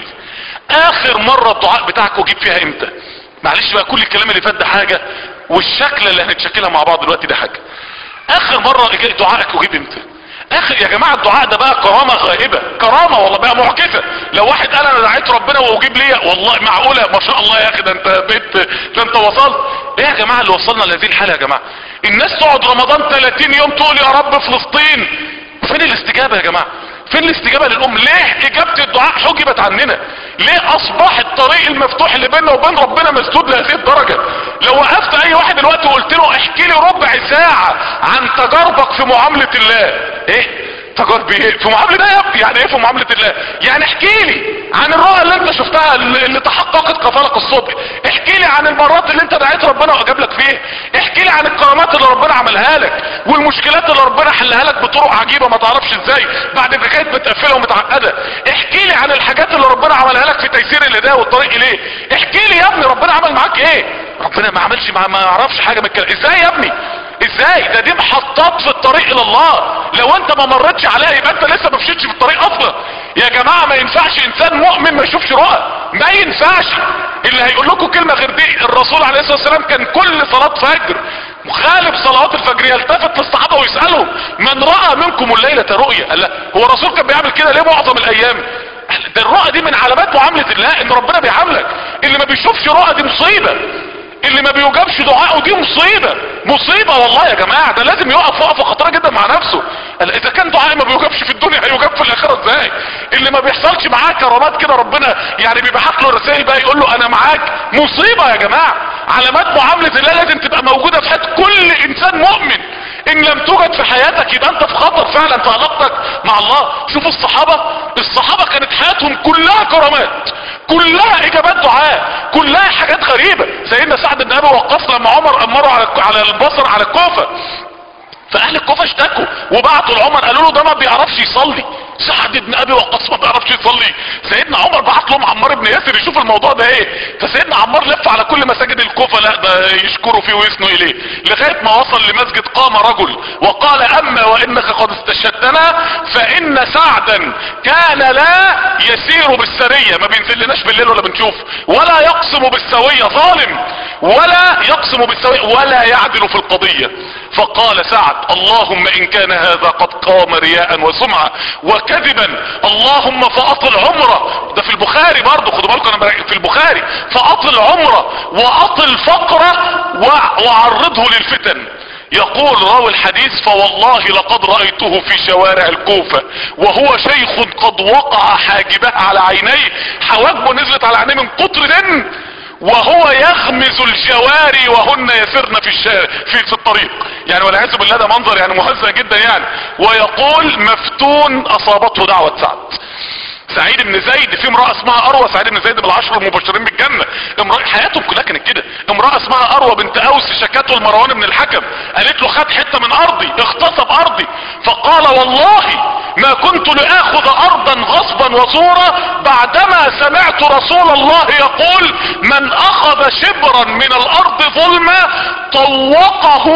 اخر مرة الدعاء بتاعكم جيب فيها امتى معلش بقى كل الكلام اللي فات ده حاجة والشكل اللي هنتشكلها مع بعض دلوقتي ده حاجة اخر مرة دعائك وجيب امتى اخر يا جماعة الدعاء ده بقى كرامة غائبة كرامة والله بقى معجزة لو واحد قال انا دعيت ربنا واجيب لي والله معقولة ما شاء الله يا اخي ده انت بيت ده انت وصلت ايه يا جماعة اللي وصلنا لهذه الحالة يا جماعة الناس تقعد رمضان 30 يوم تقول يا رب فلسطين فين الاستجابة يا جماعة فين الاستجابة للام ليه اجابة الدعاء حجبت عننا ليه اصبح الطريق المفتوح اللي بيننا وبين ربنا مسدود لهذه الدرجة لو وقفت اي واحد دلوقتي وقلت له احكي لي ربع ساعة عن تجاربك في معاملة الله ايه تجارب ايه في معاملة ده يا ابني يعني ايه في معاملة الله يعني احكي لي عن الرؤى اللي انت شفتها اللي اللي تحققت كفالك الصبح احكي لي عن المرات اللي انت دعيت ربنا واجاب لك فيها احكي لي عن الكرامات اللي ربنا عملها لك والمشكلات اللي ربنا حلها لك بطرق عجيبة ما تعرفش ازاي بعد ما كانت متقفلة ومتعقدة احكي لي عن الحاجات اللي ربنا عملها لك في تيسير الهداية والطريق اليه احكي لي يا ابني ربنا عمل معاك ايه ربنا ما عملش مع ما يعرفش حاجة من الكلام ازاي يا ابني ازاي ده دي محطات في الطريق الى الله لو انت ما مرتش عليها يبقى انت لسه ما مشيتش في الطريق اصلا يا جماعة ما ينفعش انسان مؤمن ما يشوفش رؤى ما ينفعش اللي هيقول لكم كلمة غير دي الرسول عليه الصلاة والسلام كان كل صلاة فجر مخالف صلوات الفجر يلتفت للصحابة ويسألهم من رأى منكم الليلة رؤيا قال لا هو الرسول كان بيعمل كده ليه معظم الايام ده الرؤى دي من علامات معاملة الله ان ربنا بيعاملك اللي ما بيشوفش رؤى دي مصيبة اللي ما بيجابش دعائه دي مصيبة مصيبة والله يا جماعة ده لازم يقف وقفة خطيرة جدا مع نفسه قال اذا كان دعائي ما بيجابش في الدنيا هيجاب في الاخرة ازاي اللي ما بيحصلش معاه كرامات كده ربنا يعني بيبعت له رسائل بقى يقول له انا معاك مصيبة يا جماعة علامات معاملة الله لازم تبقى موجودة في حياة كل انسان مؤمن ان لم توجد في حياتك يبقى انت في خطر فعلا في علاقتك مع الله شوف الصحابة الصحابة كانت حياتهم كلها كرامات كلها اجابات دعاء كلها حاجات غريبة سيدنا سعد بن ابي وقاص لما عمر امره على على البصر على الكوفة فاهل الكوفة اشتكوا وبعتوا لعمر قالوا له ده ما بيعرفش يصلي سعد بن ابي وقاص ما بيعرفش يصلي سيدنا عمر بعت لهم عمار بن ياسر يشوف الموضوع ده ايه فسيدنا عمار لف على كل مساجد الكوفة لا ده يشكروا فيه ويثنوا اليه لغاية ما وصل لمسجد قام رجل وقال اما وانك قد استشهدتنا فان سعدا كان لا يسير بالسرية ما بينزلناش بالليل ولا بنشوف ولا يقسم بالسوية ظالم ولا يقسم بالسوية ولا يعدل في القضية فقال سعد اللهم ان كان هذا قد قام رياء وسمعة وكذبا اللهم فاطل عمره ده في البخاري برضه خدوا بالكم انا في البخاري فاطل عمره واطل فقره وعرضه للفتن يقول راوي الحديث فوالله لقد رأيته في شوارع الكوفة وهو شيخ قد وقع حاجبه على عينيه حواجبه نزلت على عينيه من كتر دم وهو يغمز الجواري وهن يسرن في الشارع في, في الطريق يعني والعياذ بالله ده منظر يعني مهزأ جدا يعني ويقول مفتون اصابته دعوة سعد سعيد بن زيد في امرأة اسمها اروى سعيد بن زيد بالعشر المبشرين بالجنة امرأة حياتهم كلها كانت كده امرأة اسمها اروى بنت اوس شكته لمروان بن الحكم قالت له خد حتة من ارضي اغتصب ارضي فقال والله ما كنت لاخذ ارضا غصبا وزورا بعدما سمعت رسول الله يقول من اخذ شبرا من الارض ظلما طوقه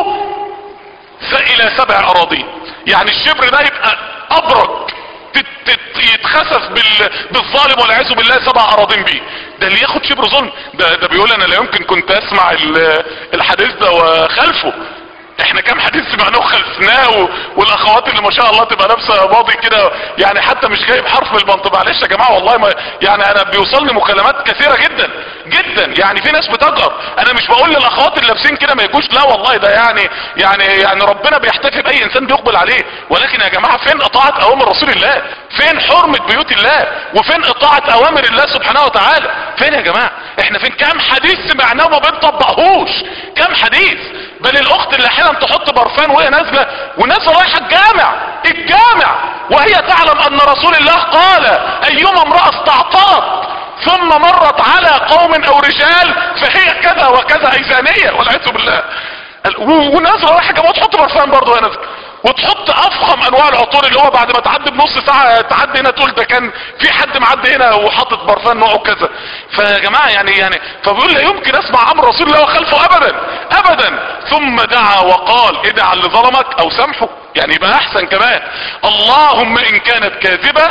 الى سبع اراضين يعني الشبر ده يبقى ابرج يتخسف بال... بالظالم والعياذ بالله سبع اراضين بيه ده اللي ياخد شبر ظلم ده, ده بيقول انا لا يمكن كنت اسمع ال... الحديث ده وخلفه احنا كام حديث سمعناه وخلفناه والاخوات اللي ما شاء الله تبقى لابسه ماضي كده يعني حتى مش جايب حرف من البنط معلش يا جماعه والله ما يعني انا بيوصلني مكالمات كثيره جدا جدا يعني في ناس بتجر انا مش بقول للاخوات اللي لابسين كده ما يجوش لا والله ده يعني يعني يعني ربنا بيحتفي باي انسان بيقبل عليه ولكن يا جماعه فين اطاعه اوامر رسول الله فين حرمه بيوت الله وفين اطاعه اوامر الله سبحانه وتعالى فين يا جماعه احنا فين كام حديث سمعناه وما بنطبقهوش كام حديث بل الاخت اللي احيانا تحط برفان وهي نازله ونازله رايحه الجامع الجامع وهي تعلم ان رسول الله قال ايما امراه استعطرت ثم مرت على قوم او رجال فهي كذا وكذا اي زانيه والعياذ بالله و- ونازله رايحه جنبه وتحط برفان برضه وهي نازله وتحط افخم انواع العطور اللي هو بعد ما تعدي بنص ساعه تعدي هنا تقول ده كان في حد معدي هنا وحاطط برفان نوعه كذا فيا جماعه يعني يعني فبيقول لا يمكن اسمع امر رسول الله وخلفه ابدا ابدا ثم دعا وقال ادعى اللي ظلمك او سامحه يعني يبقى احسن كمان اللهم ان كانت كاذبه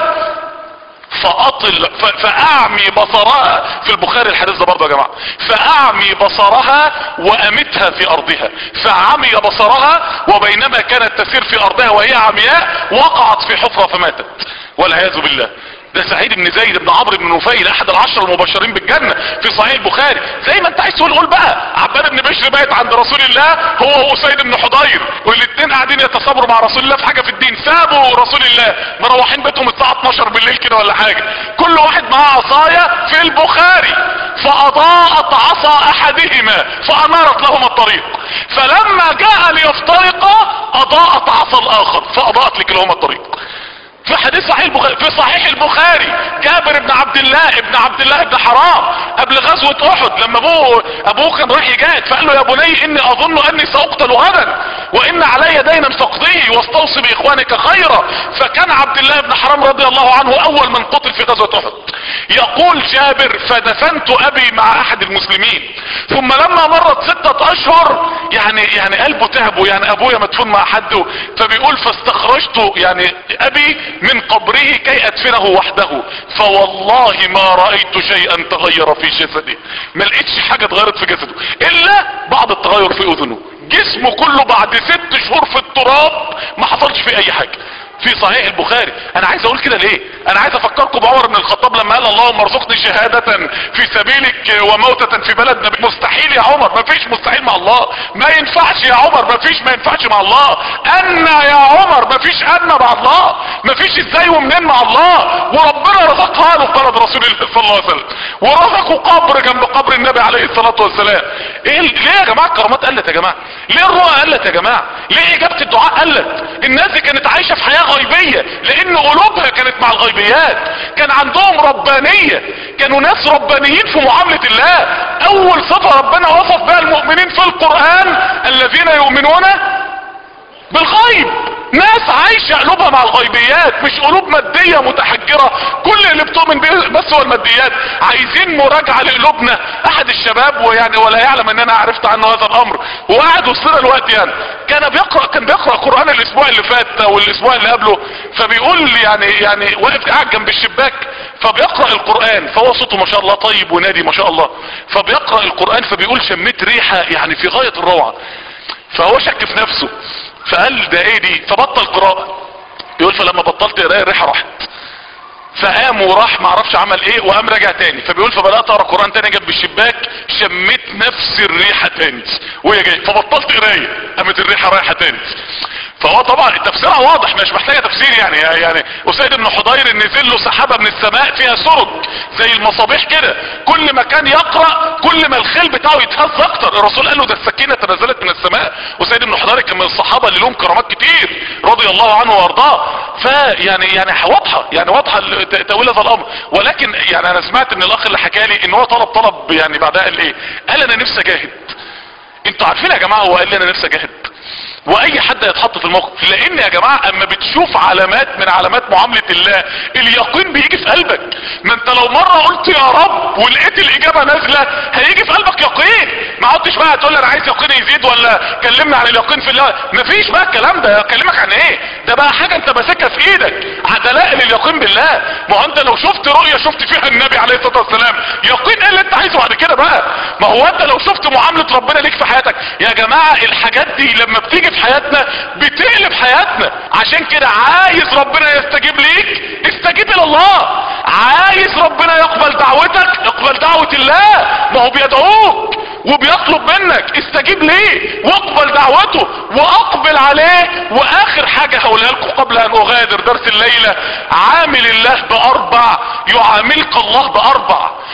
فاطل ف- فاعمي بصرها في البخاري الحديث ده برضه يا جماعه فاعمي بصرها وامتها في ارضها فعمي بصرها وبينما كانت تسير في ارضها وهي عمياء وقعت في حفره فماتت والعياذ بالله ده سعيد بن زيد بن عمرو بن نفيل احد العشر المبشرين بالجنه في صحيح البخاري زي ما انت عايز تقول قول بقى عباد بن بشر بقت عند رسول الله هو واسيد بن حضير والاثنين قاعدين يتصابروا مع رسول الله في حاجه في الدين سابوا رسول الله مروحين بيتهم الساعه 12 بالليل كده ولا حاجه كل واحد معاه عصايه في البخاري فاضاءت عصا احدهما فانارت لهما الطريق فلما جاء ليفترقا اضاءت عصا الاخر فاضاءت لكلاهما الطريق في حديث صحيح البخاري في صحيح البخاري جابر بن عبد الله ابن عبد الله بن حرام قبل غزوة احد لما ابوه ابوه كان رايح يجاهد فقال له يا بني اني اظن اني ساقتل غدا وان علي دينا فاقضيه واستوصي باخوانك خيرا فكان عبد الله بن حرام رضي الله عنه اول من قتل في غزوة احد يقول جابر فدفنت ابي مع احد المسلمين ثم لما مرت ستة اشهر يعني يعني قلبه تعبه يعني ابويا مدفون مع حد فبيقول فاستخرجت يعني ابي من قبره كي ادفنه وحده فوالله ما رأيت شيئا تغير في جسده ما لقيتش حاجة اتغيرت في جسده الا بعض التغير في اذنه جسمه كله بعد ست شهور في التراب ما حصلش فيه اي حاجة في صحيح البخاري انا عايز اقول كده ليه انا عايز افكركم بعمر بن الخطاب لما قال اللهم ارزقني شهادة في سبيلك وموتة في بلد نبي مستحيل يا عمر ما فيش مستحيل مع الله ما ينفعش يا عمر ما فيش ما ينفعش مع الله ان يا عمر ما فيش ان مع الله ما فيش ازاي ومنين مع الله وربنا رزقها له في بلد رسول الله صلى الله عليه وسلم ورزقه قبر جنب قبر النبي عليه الصلاة والسلام ايه ال- ليه يا جماعة الكرامات قلت يا جماعة ليه الرؤى قلت يا جماعة ليه اجابة الدعاء قلت الناس دي كانت عايشة في حياة غيبية لان قلوبها كانت مع الغيبيات كان عندهم ربانية كانوا ناس ربانيين في معاملة الله اول صفة ربنا وصف بها المؤمنين في القرآن الذين يؤمنون بالغيب ناس عايشة قلوبها مع الغيبيات مش قلوب مادية متحجرة كل اللي بتؤمن به بس هو الماديات عايزين مراجعة لقلوبنا احد الشباب ويعني ولا يعلم ان انا عرفت عنه هذا الامر وقعد وسطنا الوقت يعني كان بيقرأ كان بيقرأ قرآن الاسبوع اللي فات او الاسبوع اللي قبله فبيقول لي يعني يعني واقف قاعد جنب الشباك فبيقرأ القرآن فهو صوته ما شاء الله طيب ونادي ما شاء الله فبيقرأ القرآن فبيقول شميت ريحة يعني في غاية الروعة فهو شك في نفسه فقال ده ايه دي فبطل قراءة يقول فلما بطلت قراءة الريحة راحت فقام وراح معرفش عمل ايه وقام راجع تاني فبيقول فبدات اقرا قران تاني جنب الشباك شميت نفس الريحه تاني وهي جايه فبطلت قرايه قامت الريحه رايحه تاني فهو طبعا تفسيرها واضح مش محتاجه تفسير يعني يعني اسيد بن حضير نزل له سحابه من السماء فيها سرج زي المصابيح كده كل ما كان يقرا كل ما الخيل بتاعه يتهز اكتر الرسول قال له ده السكينه تنزلت من السماء اسيد بن حضير كان من الصحابه اللي لهم كرامات كتير رضي الله عنه وارضاه فيعني يعني واضحه يعني واضحه ال- ت- تاويل هذا الامر ولكن يعني انا سمعت ان الاخ اللي حكى لي ان هو طلب طلب يعني بعدها قال ايه قال انا نفسي اجاهد انتوا عارفين يا جماعه هو قال لي انا نفسي اجاهد واي حد يتحط في الموقف لان يا جماعة اما بتشوف علامات من علامات معاملة الله اليقين بيجي في قلبك ما انت لو مرة قلت يا رب ولقيت الاجابة نازلة هيجي في قلبك يقين ما عدتش بقى تقول لي انا عايز يقين يزيد ولا كلمنا عن اليقين في الله مفيش بقى الكلام ده اكلمك عن ايه ده بقى حاجة انت ماسكها في ايدك دلائل اليقين بالله ما هو انت لو شفت رؤية شفت فيها النبي عليه الصلاة والسلام يقين ايه اللي انت عايزه بعد كده بقى ما هو انت لو شفت معاملة ربنا ليك في حياتك يا جماعة الحاجات دي لما بتيجي في حياتنا بتقلب حياتنا عشان كده عايز ربنا يستجيب ليك استجيب الى الله عايز ربنا يقبل دعوتك اقبل دعوة الله ما هو بيدعوك وبيطلب منك استجيب ليه واقبل دعوته واقبل عليه واخر حاجة هقولها لكم قبل ان اغادر درس الليلة عامل الله باربع يعاملك الله باربع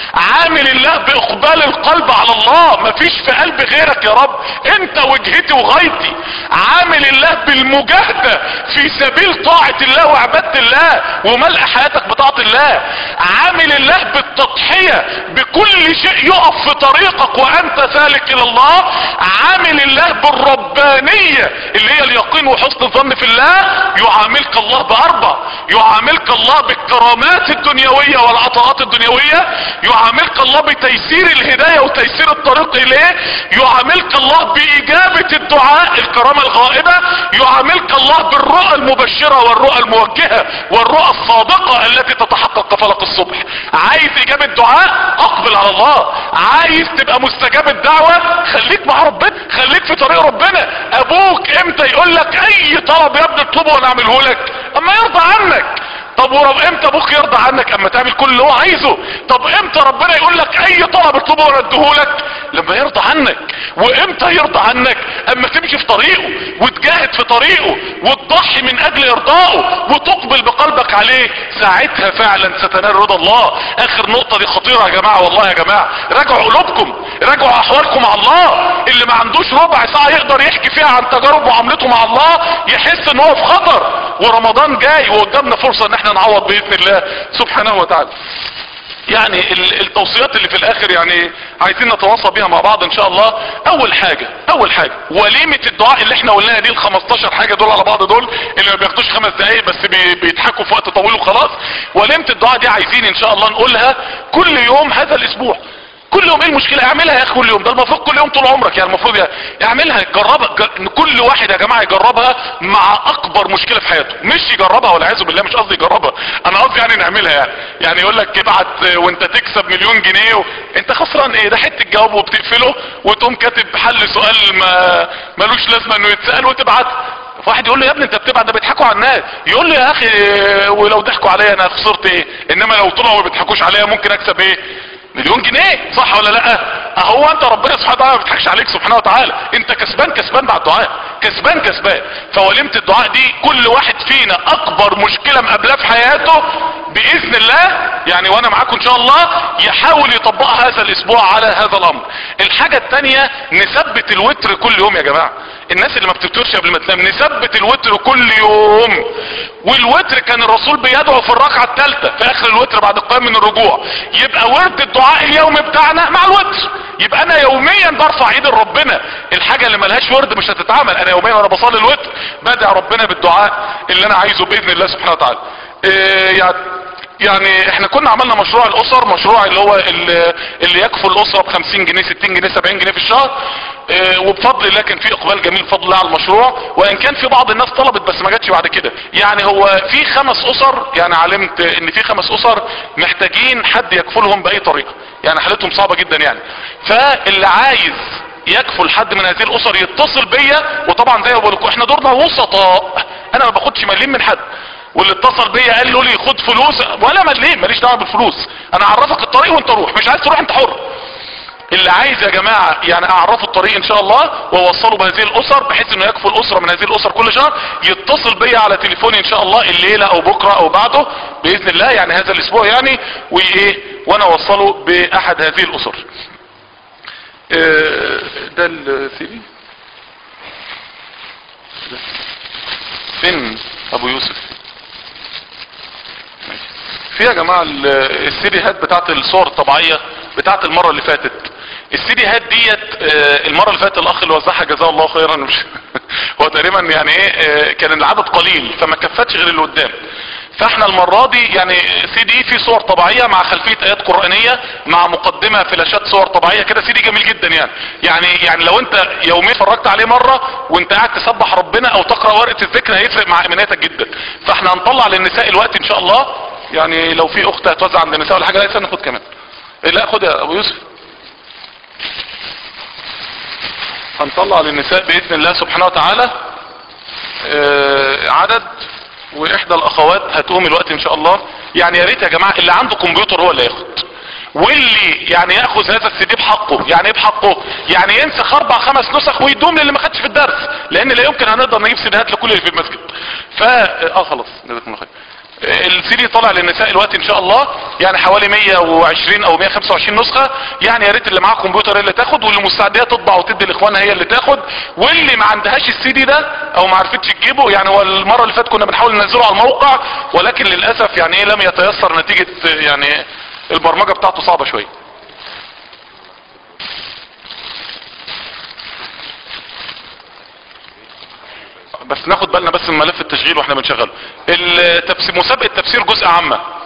عامل الله باقبال القلب على الله مفيش في قلب غيرك يا رب انت وجهتي وغايتي عامل الله بالمجاهدة في سبيل طاعة الله وعبادة الله وملء حياتك بطاعة الله عامل الله بالتضحية بكل شيء يقف في طريقك وانت سالك الى الله عامل الله بالربانية اللي هي اليقين وحسن الظن في الله يعاملك الله باربع يعاملك الله بالكرامات الدنيوية والعطاءات الدنيوية يعاملك الله بتيسير الهداية وتيسير الطريق اليه يعاملك الله باجابة الدعاء الكرامة الغائبة يعاملك الله بالرؤى المبشرة والرؤى الموجهة والرؤى الصادقة التي تتحقق كفلق الصبح عايز اجابة دعاء اقبل على الله عايز تبقى مستجاب الدعوة خليك مع ربنا خليك في طريق ربنا ابوك امتى يقول لك اي طلب يا ابني اطلبه وانا اعمله لك اما يرضى عنك طب ورب امتى ابوك يرضى عنك اما تعمل كل اللي هو عايزه طب امتى ربنا يقول لك اي طلب اطلبه وانا اديهولك لما يرضى عنك وامتى يرضى عنك اما تمشي في طريقه وتجاهد في طريقه وتضحي من اجل ارضائه وتقبل بقلبك عليه ساعتها فعلا ستنال رضا الله اخر نقطة دي خطيرة يا جماعة والله يا جماعة راجعوا قلوبكم راجعوا احوالكم مع الله اللي ما عندوش ربع ساعة يقدر يحكي فيها عن تجارب معاملته مع الله يحس ان هو في خطر ورمضان جاي وقدامنا فرصة ان احنا نعوض باذن الله سبحانه وتعالى يعني التوصيات اللي في الاخر يعني عايزين نتواصى بيها مع بعض ان شاء الله اول حاجة اول حاجة وليمة الدعاء اللي احنا قلناها دي ال 15 حاجة دول على بعض دول اللي ما بياخدوش خمس دقايق بس بي بيضحكوا في وقت طويل وخلاص وليمة الدعاء دي عايزين ان شاء الله نقولها كل يوم هذا الاسبوع كل يوم ايه المشكلة اعملها يا اخي كل يوم ده المفروض كل يوم طول عمرك يعني المفروض يعني اعملها جربها ج... كل واحد يا جماعة يجربها مع اكبر مشكلة في حياته مش يجربها والعياذ بالله مش قصدي يجربها انا قصدي يعني نعملها يعني يعني يقول لك ابعت وانت تكسب مليون جنيه و... انت خسران ايه ده حته جواب وبتقفله وتقوم كاتب حل سؤال ما ملوش لازمه انه يتسال وتبعت واحد يقول له يا ابني انت بتبعت ده بيضحكوا على الناس يقول له يا اخي ولو ضحكوا عليا انا خسرت ايه انما لو طلعوا ما بيضحكوش عليا ممكن اكسب ايه مليون جنيه صح ولا لا اهو انت ربنا سبحانه وتعالى ما بيضحكش عليك سبحانه وتعالى انت كسبان كسبان مع الدعاء كسبان كسبان فوليمة الدعاء دي كل واحد فينا اكبر مشكلة مقابلاه في حياته باذن الله يعني وانا معاكم ان شاء الله يحاول يطبقها هذا الاسبوع على هذا الامر الحاجة التانية نثبت الوتر كل يوم يا جماعة الناس اللي ما بتفطرش قبل ما تنام نثبت الوتر كل يوم والوتر كان الرسول بيدعو في الركعة الثالثة في اخر الوتر بعد القيام من الرجوع يبقى ورد الدعاء اليومي بتاعنا مع الوتر يبقى انا يوميا برفع ايد ربنا الحاجة اللي ملهاش ورد مش هتتعمل انا يوميا وانا بصلي الوتر بدعي ربنا بالدعاء اللي انا عايزه باذن الله سبحانه وتعالى إيه يعني يعني احنا كنا عملنا مشروع الاسر مشروع اللي هو اللي, اللي يكفل الاسرة ب 50 جنيه 60 جنيه 70 جنيه في الشهر اه وبفضل الله كان في اقبال جميل بفضل الله على المشروع وان كان في بعض الناس طلبت بس ما جاتش بعد كده يعني هو في خمس اسر يعني علمت ان في خمس اسر محتاجين حد يكفلهم باي طريقة يعني حالتهم صعبة جدا يعني فاللي عايز يكفل حد من هذه الاسر يتصل بيا وطبعا زي ما بقول لكم احنا دورنا وسطاء انا ما باخدش مليم من حد واللي اتصل بيا قال له لي خد فلوس ولا مليم ماليش دعوه بالفلوس انا اعرفك الطريق وانت روح مش عايز تروح انت حر اللي عايز يا جماعة يعني اعرفه الطريق ان شاء الله واوصله بهذه الاسر بحيث انه يكفل اسرة من هذه الاسر كل شهر يتصل بيا على تليفوني ان شاء الله الليلة او بكرة او بعده باذن الله يعني هذا الاسبوع يعني وايه وانا اوصله باحد هذه الاسر اه ده السيدي فين ابو يوسف في يا جماعة السيدي هات بتاعت الصور الطبيعية بتاعت المرة اللي فاتت السيدي هات ديت المرة اللي فاتت الاخ اللي وزعها جزاه الله خيرا مش هو تقريبا يعني ايه كان العدد قليل فما كفتش غير اللي قدام فاحنا المرة دي يعني سي دي في صور طبيعية مع خلفية ايات قرآنية مع مقدمة فلاشات صور طبيعية كده سي دي جميل جدا يعني يعني يعني لو انت يوميا اتفرجت عليه مرة وانت قاعد تسبح ربنا او تقرأ ورقة الذكر هيفرق مع امنيتك جدا فاحنا هنطلع للنساء الوقت ان شاء الله يعني لو في اخت هتوزع عند النساء ولا حاجة لا استنى خد كمان لا خد يا ابو يوسف هنطلع للنساء باذن الله سبحانه وتعالى آه عدد واحدى الاخوات هتقوم الوقت ان شاء الله يعني يا ريت يا جماعه اللي عنده كمبيوتر هو اللي ياخد واللي يعني ياخذ هذا السي دي بحقه يعني ايه بحقه يعني ينسخ اربع خمس نسخ ويدوم للي ما خدش في الدرس لان لا يمكن هنقدر نجيب سيديهات لكل اللي في المسجد فا اه خلاص جزاكم الله خير السي دي طالع للنساء الوقت ان شاء الله يعني حوالي 120 او 125 نسخة يعني يا ريت اللي معاه كمبيوتر هي اللي تاخد واللي مستعديه تطبع وتدي لاخوانها هي اللي تاخد واللي ما عندهاش السي دي ده او ما عرفتش تجيبه يعني هو المره اللي فاتت كنا بنحاول ننزله على الموقع ولكن للاسف يعني ايه لم يتيسر نتيجه يعني البرمجه بتاعته صعبه شويه بس ناخد بالنا بس من ملف التشغيل واحنا بنشغله التفسير مسابقه تفسير جزء عامه